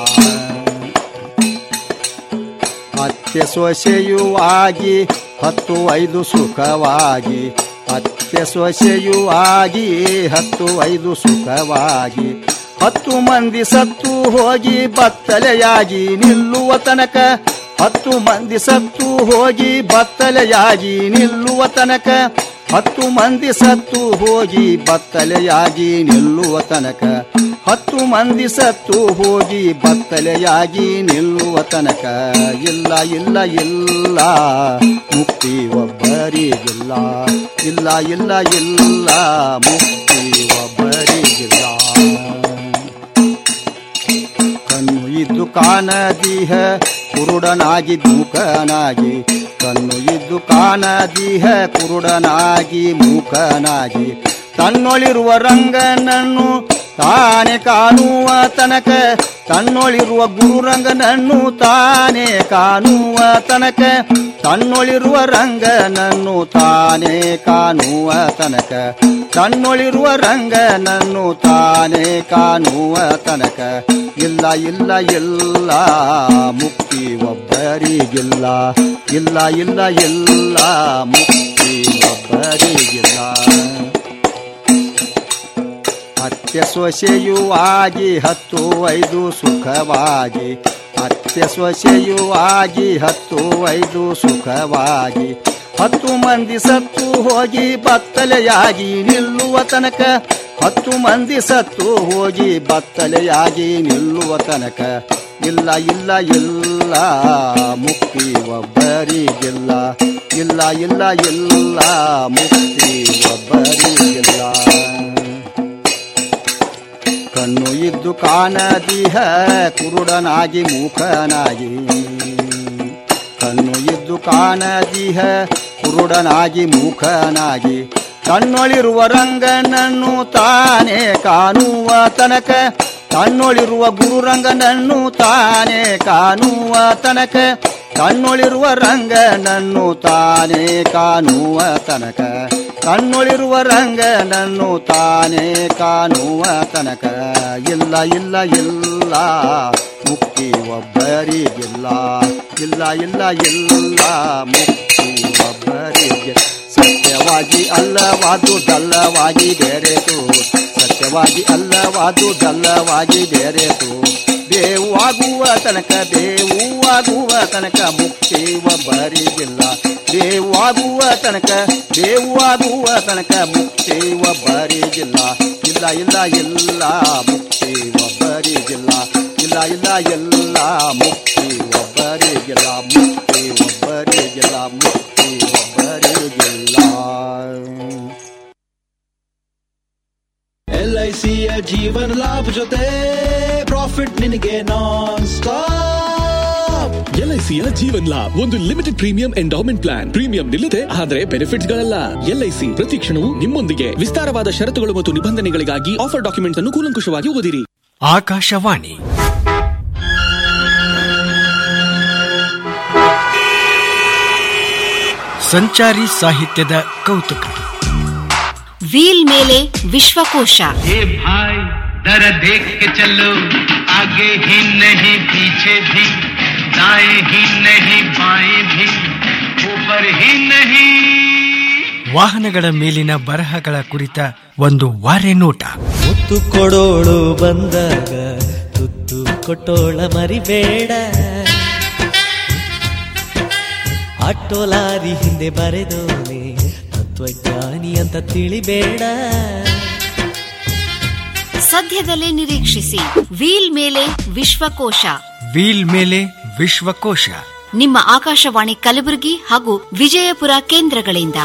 ಅತ್ಯ ಸೊಸೆಯೂ ಆಗಿ ಹತ್ತು ಐದು ಸುಖವಾಗಿ ಅತ್ಯ ಸೊಸೆಯೂ ಆಗಿ ಹತ್ತು ಐದು ಸುಖವಾಗಿ ಹತ್ತು ಮಂದಿ ಸತ್ತು ಹೋಗಿ ಬತ್ತಲೆಯಾಗಿ ನಿಲ್ಲುವ ತನಕ ಹತ್ತು ಮಂದಿ ಸತ್ತು ಹೋಗಿ ಬತ್ತಲೆಯಾಗಿ ನಿಲ್ಲುವ ತನಕ ಹತ್ತು ಮಂದಿ ಸತ್ತು ಹೋಗಿ ಬತ್ತಲೆಯಾಗಿ ನಿಲ್ಲುವ ತನಕ ಹತ್ತು ಮಂದಿ ಸತ್ತು ಹೋಗಿ ಬತ್ತಲೆಯಾಗಿ ನಿಲ್ಲುವ ತನಕ ಇಲ್ಲ ಇಲ್ಲ ಇಲ್ಲ ಮುಕ್ತಿ ಒಬ್ಬರಿಗಿಲ್ಲ ಇಲ್ಲ ಇಲ್ಲ ಇಲ್ಲ ಮುಕ್ತಿ ಒಬ್ಬರಿಗಿಲ್ಲ ಕಣ್ಣು ಇದ್ದು ಕಾಣದೀಹ ಕುರುಡನಾಗಿ ಮೂಕನಾಗಿ ಕಣ್ಣು ಇದ್ದು ಕಾಣದೀಹ ಕುರುಡನಾಗಿ ಮೂಕನಾಗಿ ತನ್ನೊಳಿರುವ ರಂಗನನ್ನು ತಾನೆ ಕಾಣುವ ತನಕ ತನ್ನೊಳಿರುವ ಗುರುರಂಗನನ್ನು ತಾನೇ ಕಾಣುವ ತನಕ ತನ್ನೊಳಿರುವ ರಂಗನನ್ನು ತಾನೇ ಕಾಣುವ ತನಕ ತನ್ನೊಳಿರುವ ರಂಗನನ್ನು ತಾನೇ ಕಾಣುವ ತನಕ ಇಲ್ಲ ಇಲ್ಲ ಇಲ್ಲ ಮುಕ್ತಿ ಒಬ್ಬರಿಗಿಲ್ಲ ಇಲ್ಲ ಇಲ್ಲ ಇಲ್ಲ ಮುಕ್ತಿ ಒಬ್ಬರಿಗಿಲ್ಲ ಅತ್ಯ ಸೊಸೆಯೂ ಆಗಿ ಹತ್ತು ಐದು ಸುಖವಾಗಿ ಅತ್ಯ ಸೊಸೆಯೂ ಆಗಿ ಹತ್ತು ಐದು ಸುಖವಾಗಿ ಹತ್ತು ಮಂದಿ ಸತ್ತು ಹೋಗಿ ಬತ್ತಲೆಯಾಗಿ ನಿಲ್ಲುವ ತನಕ ಹತ್ತು ಮಂದಿ ಸತ್ತು ಹೋಗಿ ಬತ್ತಲೆಯಾಗಿ ನಿಲ್ಲುವ ತನಕ ಇಲ್ಲ ಇಲ್ಲ ಇಲ್ಲ ಮುಕ್ತಿ ಒಬ್ಬರಿಗಿಲ್ಲ ಇಲ್ಲ ಇಲ್ಲ ಇಲ್ಲ ಮುಕ್ತಿ ಒಬ್ಬರಿಗಿಲ್ಲ ಕಣ್ಣು ಇದ್ದು ಕಾಣದಿಹ ಕುರುಡನಾಗಿ ಮೂಕನಾಗಿ ಕಣ್ಣು ಇದ್ದು ಕಾಣದಿಹ ಕುರುಡನಾಗಿ ಮೂಕನಾಗಿ ಕಣ್ಣೊಳಿರುವ ರಂಗನನ್ನು ತಾನೇ ಕಾಣುವ ತನಕ ಕಣ್ಣೊಳಿರುವ ಗುರುರಂಗನನ್ನು ತಾನೇ ಕಾಣುವ ತನಕ ಕಣ್ಣೊಳಿರುವ ರಂಗನನ್ನು ತಾನೇ ಕಾಣುವ ತನಕ ಕಣ್ಣೊಳಿರುವ ರಂಗನನ್ನು ತಾನೇ ಕಾಣುವ ತನಕ ಇಲ್ಲ ಇಲ್ಲ ಇಲ್ಲ ಮುಕ್ತಿ ಒಬ್ಬರಿಗಿಲ್ಲ ಇಲ್ಲ ಇಲ್ಲ ಇಲ್ಲ ಮುಕ್ತಿ ಒಬ್ಬರಿಗಿಲ್ಲ ಸತ್ಯವಾಗಿ ಅಲ್ಲವಾದು ದಲ್ಲವಾಗಿ ಬೇರೆತು ಸತ್ಯವಾಗಿ ಅಲ್ಲವಾದು ದಲ್ಲವಾಗಿ ಬೇರೆತು ಬೇವು ಆಗುವ ತನಕ ಬೇವು ಆಗುವ ತನಕ ಮುಕ್ತಿ ಒಬ್ಬರಿಗಿಲ್ಲ ಬೇವು ಆಗುವ ತನಕ ಬೇವು ಆಗುವ ತನಕ ಮುಕ್ತಿ ಒಬ್ಬರಿಗಿಲ್ಲ ಇಲ್ಲ ಇಲ್ಲ ಇಲ್ಲ ಮುಕ್ತಿ ಒಬ್ಬರಿಗಿಲ್ಲ ಇಲ್ಲ ಇಲ್ಲ ಇಲ್ಲ ಮುಕ್ತಿ ಒಬ್ಬರಿಗಿಲ್ಲ ಮುಕ್ತಿ ಒಬ್ಬರಿಗಿಲ್ಲ ಮುಕ್ತಿ ಒಬ್ಬರಿಗಿಲ್ಲ ಎಲ್ ಐ ಸಿಯ ಜೀವನ ಲಾಭ ಜೊತೆ ಪ್ರಾಫಿಟ್ ನಿನಗೆ ನಾನ್ ಸ್ಟಾಪ್ ಎಲ್ಐಸಿಯ ಜೀವನ್ ಲಾಭ್ ಒಂದು limited premium endowment plan premium ನಿಲ್ಲದೆ ಆದರೆ ಬೆನಿಫಿಟ್ಸ್ ಗಳಲ್ಲ ಎಲ್ಐಸಿ ಪ್ರತಿ ಕ್ಷಣವೂ ನಿಮ್ಮೊಂದಿಗೆ ವಿಸ್ತಾರವಾದ ಷರತ್ತುಗಳು ಮತ್ತು ನಿಬಂಧನೆಗಳಿಗಾಗಿ ಆಫರ್ ಡಾಕ್ಯುಮೆಂಟ್ಸ್ ಅನ್ನು ಕೂಲಂಕುಷವಾಗಿ ಓದಿರಿ ಆಕಾಶವಾಣಿ ಸಂಚಾರಿ ಸಾಹಿತ್ಯದ ಕೌತುಕ ವೀಲ್ ಮೇಲೆ ವಿಶ್ವಕೋಶ ये भाई दर देख के चलो आगे ही नहीं पीछे भी दाएं ही नहीं बाएं भी ऊपर ही नहीं ವಾಹನಗಳ ಮೇಲಿನ ಬರಹಗಳ ಕುರಿತ ಒಂದು ವಾರೆ ನೋಟ ಮುತ್ತು ಕೊಡೋಳು ಬಂದಾಗ ತುತ್ತು ಕೊಟ್ಟೋಳ ಮರಿಬೇಡ ಆಟೋ ಲಾರಿ ಹಿಂದೆ ಬರೆದೋನೆ ತತ್ವಜ್ಞಾನಿ ಅಂತ ತಿಳಿಬೇಡ ಸದ್ಯದಲ್ಲೇ ನಿರೀಕ್ಷಿಸಿ ವೀಲ್ ಮೇಲೆ ವಿಶ್ವಕೋಶ ವೀಲ್ ಮೇಲೆ ವಿಶ್ವಕೋಶ ನಿಮ್ಮ ಆಕಾಶವಾಣಿ ಕಲಬುರಗಿ ಹಾಗೂ ವಿಜಯಪುರ ಕೇಂದ್ರಗಳಿಂದ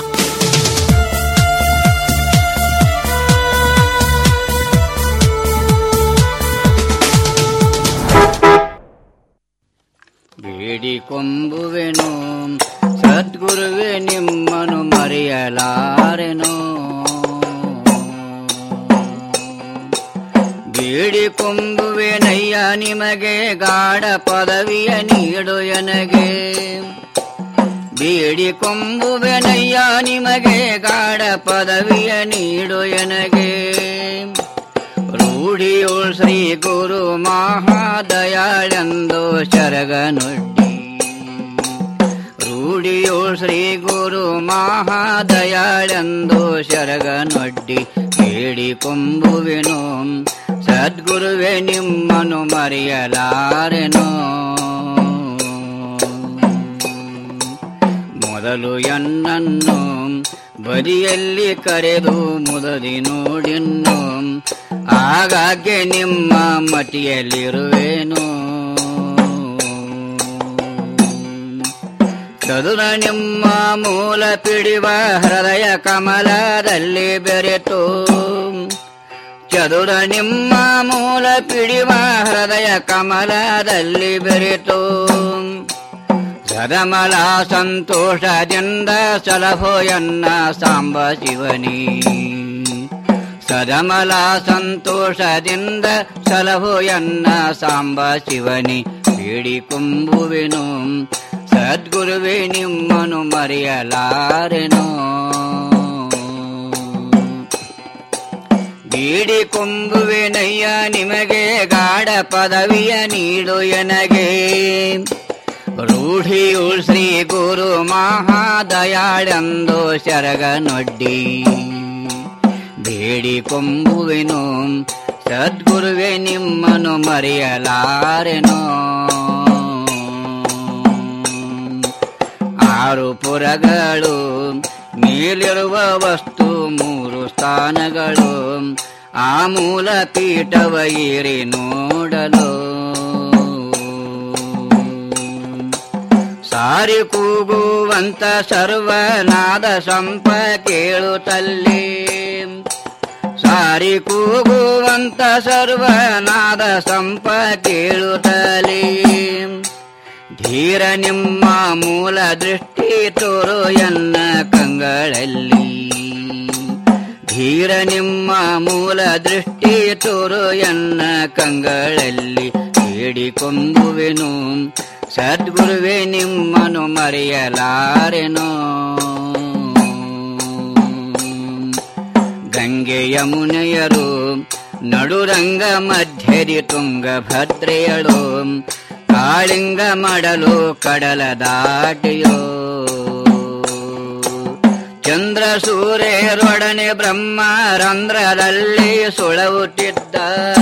ಬೇಡಿಕೊಂಬುವೆನು ಸದ್ಗುರುವೆ ನಿಮ್ಮನು ಮರೆಯಲಾರೆನು ಬೇಡಿಕೊಂಬುವೆನಯ್ಯ ನಿಮಗೆ ಗಾಢ ಪದವಿಯ ನೀಡು ಎನಗೆ ಬೇಡಿಕೊಂಬುವೆನಯ್ಯ ನಿಮಗೆ ಗಾಢ ಪದವಿಯ ನೀಡು ಎನಗೆ ರೂಢಿಯೋಳ್ ಶ್ರೀ ಗುರು ಮಹಾದಯಾಳೆಂದು ಶರಗನುಡ್ಡಿ ರೂಢಿಯೋಳ್ ಶ್ರೀ ಗುರು ಮಹಾದಯಾಳೆಂದು ಶರಗನೊಡ್ಡಿ ಬೇಡಿಕೊಂಬುವೆನು ಸದ್ಗುರುವೆ ನಿಮ್ಮನು ಮರೆಯಲಾರೆನೋ ಮೊದಲು ಎನ್ನನ್ನು ಬದಿಯಲ್ಲಿ ಕರೆದು ಮುದದಿ ನೋಡಿನ್ನು ಆಗಾಗ್ಗೆ ನಿಮ್ಮ ಮಟಿಯಲ್ಲಿರುವೆನು ಚದುರ ನಿಮ್ಮ ಮೂಲ ಪಿಡಿವ ಹೃದಯ ಕಮಲದಲ್ಲಿ ಬೆರೆತು ಚದುರ ನಿಮ್ಮ ಮೂಲ ಪಿಡಿವ ಹೃದಯ ಕಮಲದಲ್ಲಿ ಬೆರೆತು ಸದಮಲ ಸಂತೋಷದಿಂದ ಸಲಹೋ ಎನ್ನ ಸಾಂಬ ಶಿವನಿ ಸದಮಲ ಸಂತೋಷದಿಂದ ಸಲಹು ಎನ್ನ ಸಾಂಬ ಶಿವನಿ ಬೇಡಿಕೊಂಬುವೆನು ಸದ್ಗುರುವೇ ನಿಮ್ಮನು ಮರೆಯಲಾರೆನೋ ಬೇಡಿಕೊಂಬುವೆನಯ್ಯ ನಿಮಗೆ ಗಾಢ ಪದವಿಯ ನೀಡು ಎನಗೆ ರೂಢಿಯು ಶ್ರೀ ಗುರು ಮಹಾದಯಾಳೆಂದು ಶರಗ ನೊಡ್ಡಿ ಬೇಡಿಕೊಂಬುವೆನು ಸದ್ಗುರುವೆ ನಿಮ್ಮನು ಮರೆಯಲಾರೆನೋ ಆರು ಪುರಗಳು ಮೇಲಿರುವ ವಸ್ತು ಮೂರು ಸ್ಥಾನಗಳು ಆ ಮೂಲ ಪೀಠವ ಏರಿ ನೋಡಲು ಸಾರಿ ಕೂಗುವಂತ ಸರ್ವನಾದ ಸಂಪ ಕೇಳುತ್ತಲ್ಲಿ ಸಾರಿ ಕೂಗುವಂತ ಸರ್ವನಾದ ಸಂಪ ಕೇಳುತ್ತಲಿ ಧೀರ ನಿಮ್ಮ ಮೂಲ ದೃಷ್ಟಿ ತೋರು ಎನ್ನ ಕಂಗಳಲ್ಲಿ ಧೀರ ನಿಮ್ಮ ಮೂಲ ದೃಷ್ಟಿ ತೋರು ಎನ್ನ ಕಂಗಳಲ್ಲಿ ಬೇಡಿಕೊಂಬುವೆನು ಸದ್ಗುರುವೆ ನಿಮ್ಮನು ಮರೆಯಲಾರೆನೋ ಗಂಗೆ ಯಮುನೆಯರು ನಡುರಂಗ ಮಧ್ಯದಿ ತುಂಗಭದ್ರೆಯಳು ಕಾಳಿಂಗ ಮಾಡಲು ಕಡಲ ದಾಟಿಯೋ ಚಂದ್ರ ಸೂರ್ಯರೊಡನೆ ಬ್ರಹ್ಮರಂಧ್ರದಲ್ಲಿ ಸುಳವುತ್ತಿದ್ದ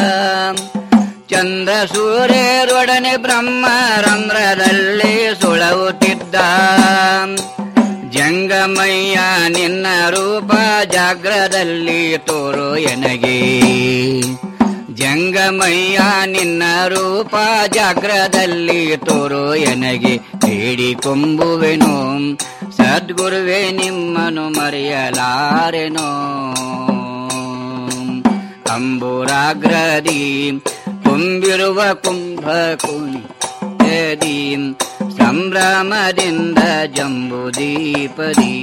ಚಂದ್ರ ಸೂರ್ಯರೊಡನೆ ಬ್ರಹ್ಮರಂಧ್ರದಲ್ಲಿ ಸುಳವುತ್ತಿದ್ದ ಜಂಗಮಯ್ಯ ನಿನ್ನ ರೂಪ ಜಾಗ್ರದಲ್ಲಿ ತೋರು ಎನಗೆ ಜಂಗಮಯ್ಯ ನಿನ್ನ ರೂಪ ಜಾಗ್ರದಲ್ಲಿ ತೋರು ಎನಗೆ ಬೇಡಿಕೊಂಬುವೆನು ಸದ್ಗುರುವೆ ನಿಮ್ಮನು ಮರೆಯಲಾರೆನೋ ಅಂಬುರಾಗ್ರದಿ ತುಂಬಿರುವ ಕುಂಭ ಕುಣಿ ಸಂಭ್ರಮದಿಂದ ಜಂಬುದೀಪದಿ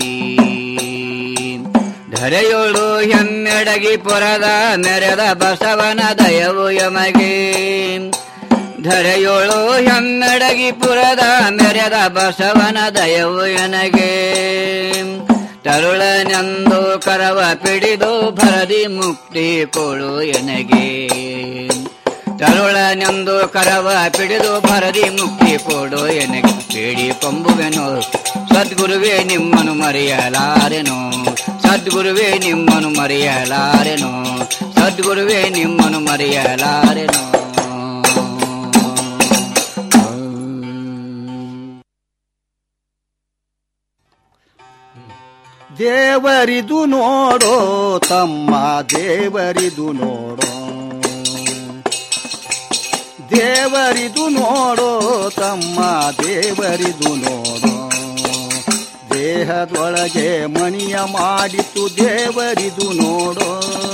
ಧರೆಯೋಳು ಹೆಮ್ಮೆಡಗಿ ಪುರದ ಮೆರೆದ ಬಸವನ ದಯವು ಯಮಗೆ ಧರೆಯೋಳು ಹೆಮ್ಮೆಡಗಿ ಪುರದ ಮೆರೆದ ಬಸವನ ದಯವು ಎನಗೆ ತರುಳನೆಂದು ಕರವ ಪಿಡಿದು ಭರದಿ ಮುಕ್ತಿ ಕೊಡು ಎನಗೆ ತರುಳನೆಂದು ಕರವ ಪಿಡಿದು ಭರದಿ ಮುಕ್ತಿ ಕೊಡು ಎನಗೆ ಬೇಡಿ ಕೊಂಬುವೆನು ಸದ್ಗುರುವೇ ನಿಮ್ಮನು ಮರೆಯಲಾರೆನು ಸದ್ಗುರುವೇ ನಿಮ್ಮನು ಮರೆಯಲಾರೆನು ಸದ್ಗುರುವೇ ನಿಮ್ಮನು ಮರೆಯಲಾರೆನು ದೇವರಿದು ನೋಡೋ ತಮ್ಮ ದೇವರಿದು ನೋಡೋ ದೇವರಿದು ನೋಡೋ ತಮ್ಮ ದೇವರಿದು ನೋಡೋ ದೇಹದೊಳಗೆ ಮಣಿಯ ಮಾಡಿತು ದೇವರಿದು ನೋಡೋ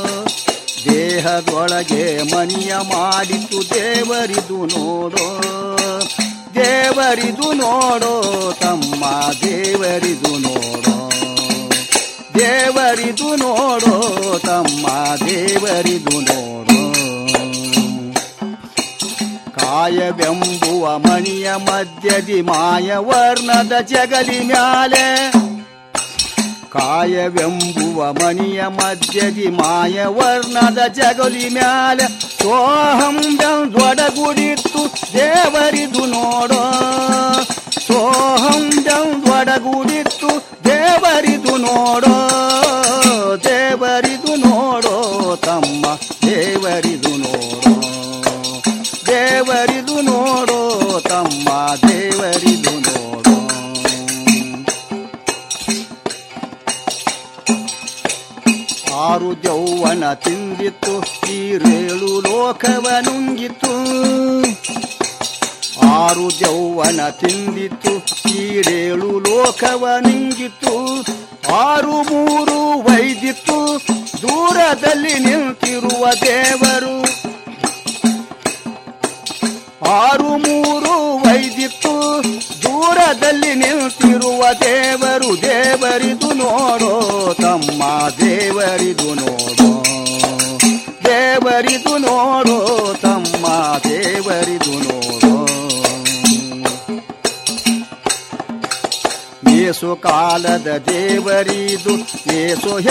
ದೇಹದೊಳಗೆ ಮಣಿಯ ಮಾಡಿತು ದೇವರಿದು ನೋಡೋ ದೇವರಿದು ನೋಡೋ ತಮ್ಮ ದೇವರಿದು ನೋಡೋ ದೇವರಿದು ನೋಡೋ ತಮ್ಮ ದೇವರಿದು ನೋಡೋ ಕಾಯವೆಂಬುವ ಮಣಿಯ ಮಧ್ಯದಿ ಮಾಯವರ್ಣದ ಜಗಲಿ ಮ್ಯಾಲೆ ಕಾಯವೆಂಬುವ ಮಣಿಯ ಮಧ್ಯದಿ ಮಾಯವರ್ಣದ ಜಗಲಿ ಮ್ಯಾಲೆ ಸೋಹಂ ದೊಡಗುಡಿತ್ತು ದೇವರಿದು ನೋಡೋ ಸೋಹಂ ದೊಡಗುಡಿತ್ತು ದೇವರಿದು ನೋಡೋ ದೇವರಿದು ನೋಡೋ ತಮ್ಮ ದೇವರಿದು ನೋಡೋ ದೇವರಿದು ನೋಡೋ ತಮ್ಮ ದೇವರಿದು ನೋಡೋ ಆರು ಜೌವನ ತಿಂದಿತ್ತು ಈರೇಳು ಲೋಕವ ನುಂಗಿತ್ತು ಆರು ಜೌವನ ತಿಂದಿತ್ತು ಈರೇಳು ಲೋಕವ ನುಂಗಿತ್ತು ಆರು ಮೂರು ವೈದಿತ್ತು ದೂರದಲ್ಲಿ ನಿಂತಿರುವ ದೇವರು ಆರು ಮೂರು ವೈದಿತ್ತು ದೂರದಲ್ಲಿ ನಿಂತಿರುವ ದೇವರು ದೇವರಿದು ನೋಡೋ ತಮ್ಮ ದೇವರಿದು ನೋಡೋ ದೇವರಿದು ನೋಡೋ ತಮ್ಮ ದೇವರಿದು ನೋಡೋ ಏಸು ಕಾಲದ ದೇವರಿದು ಏಸು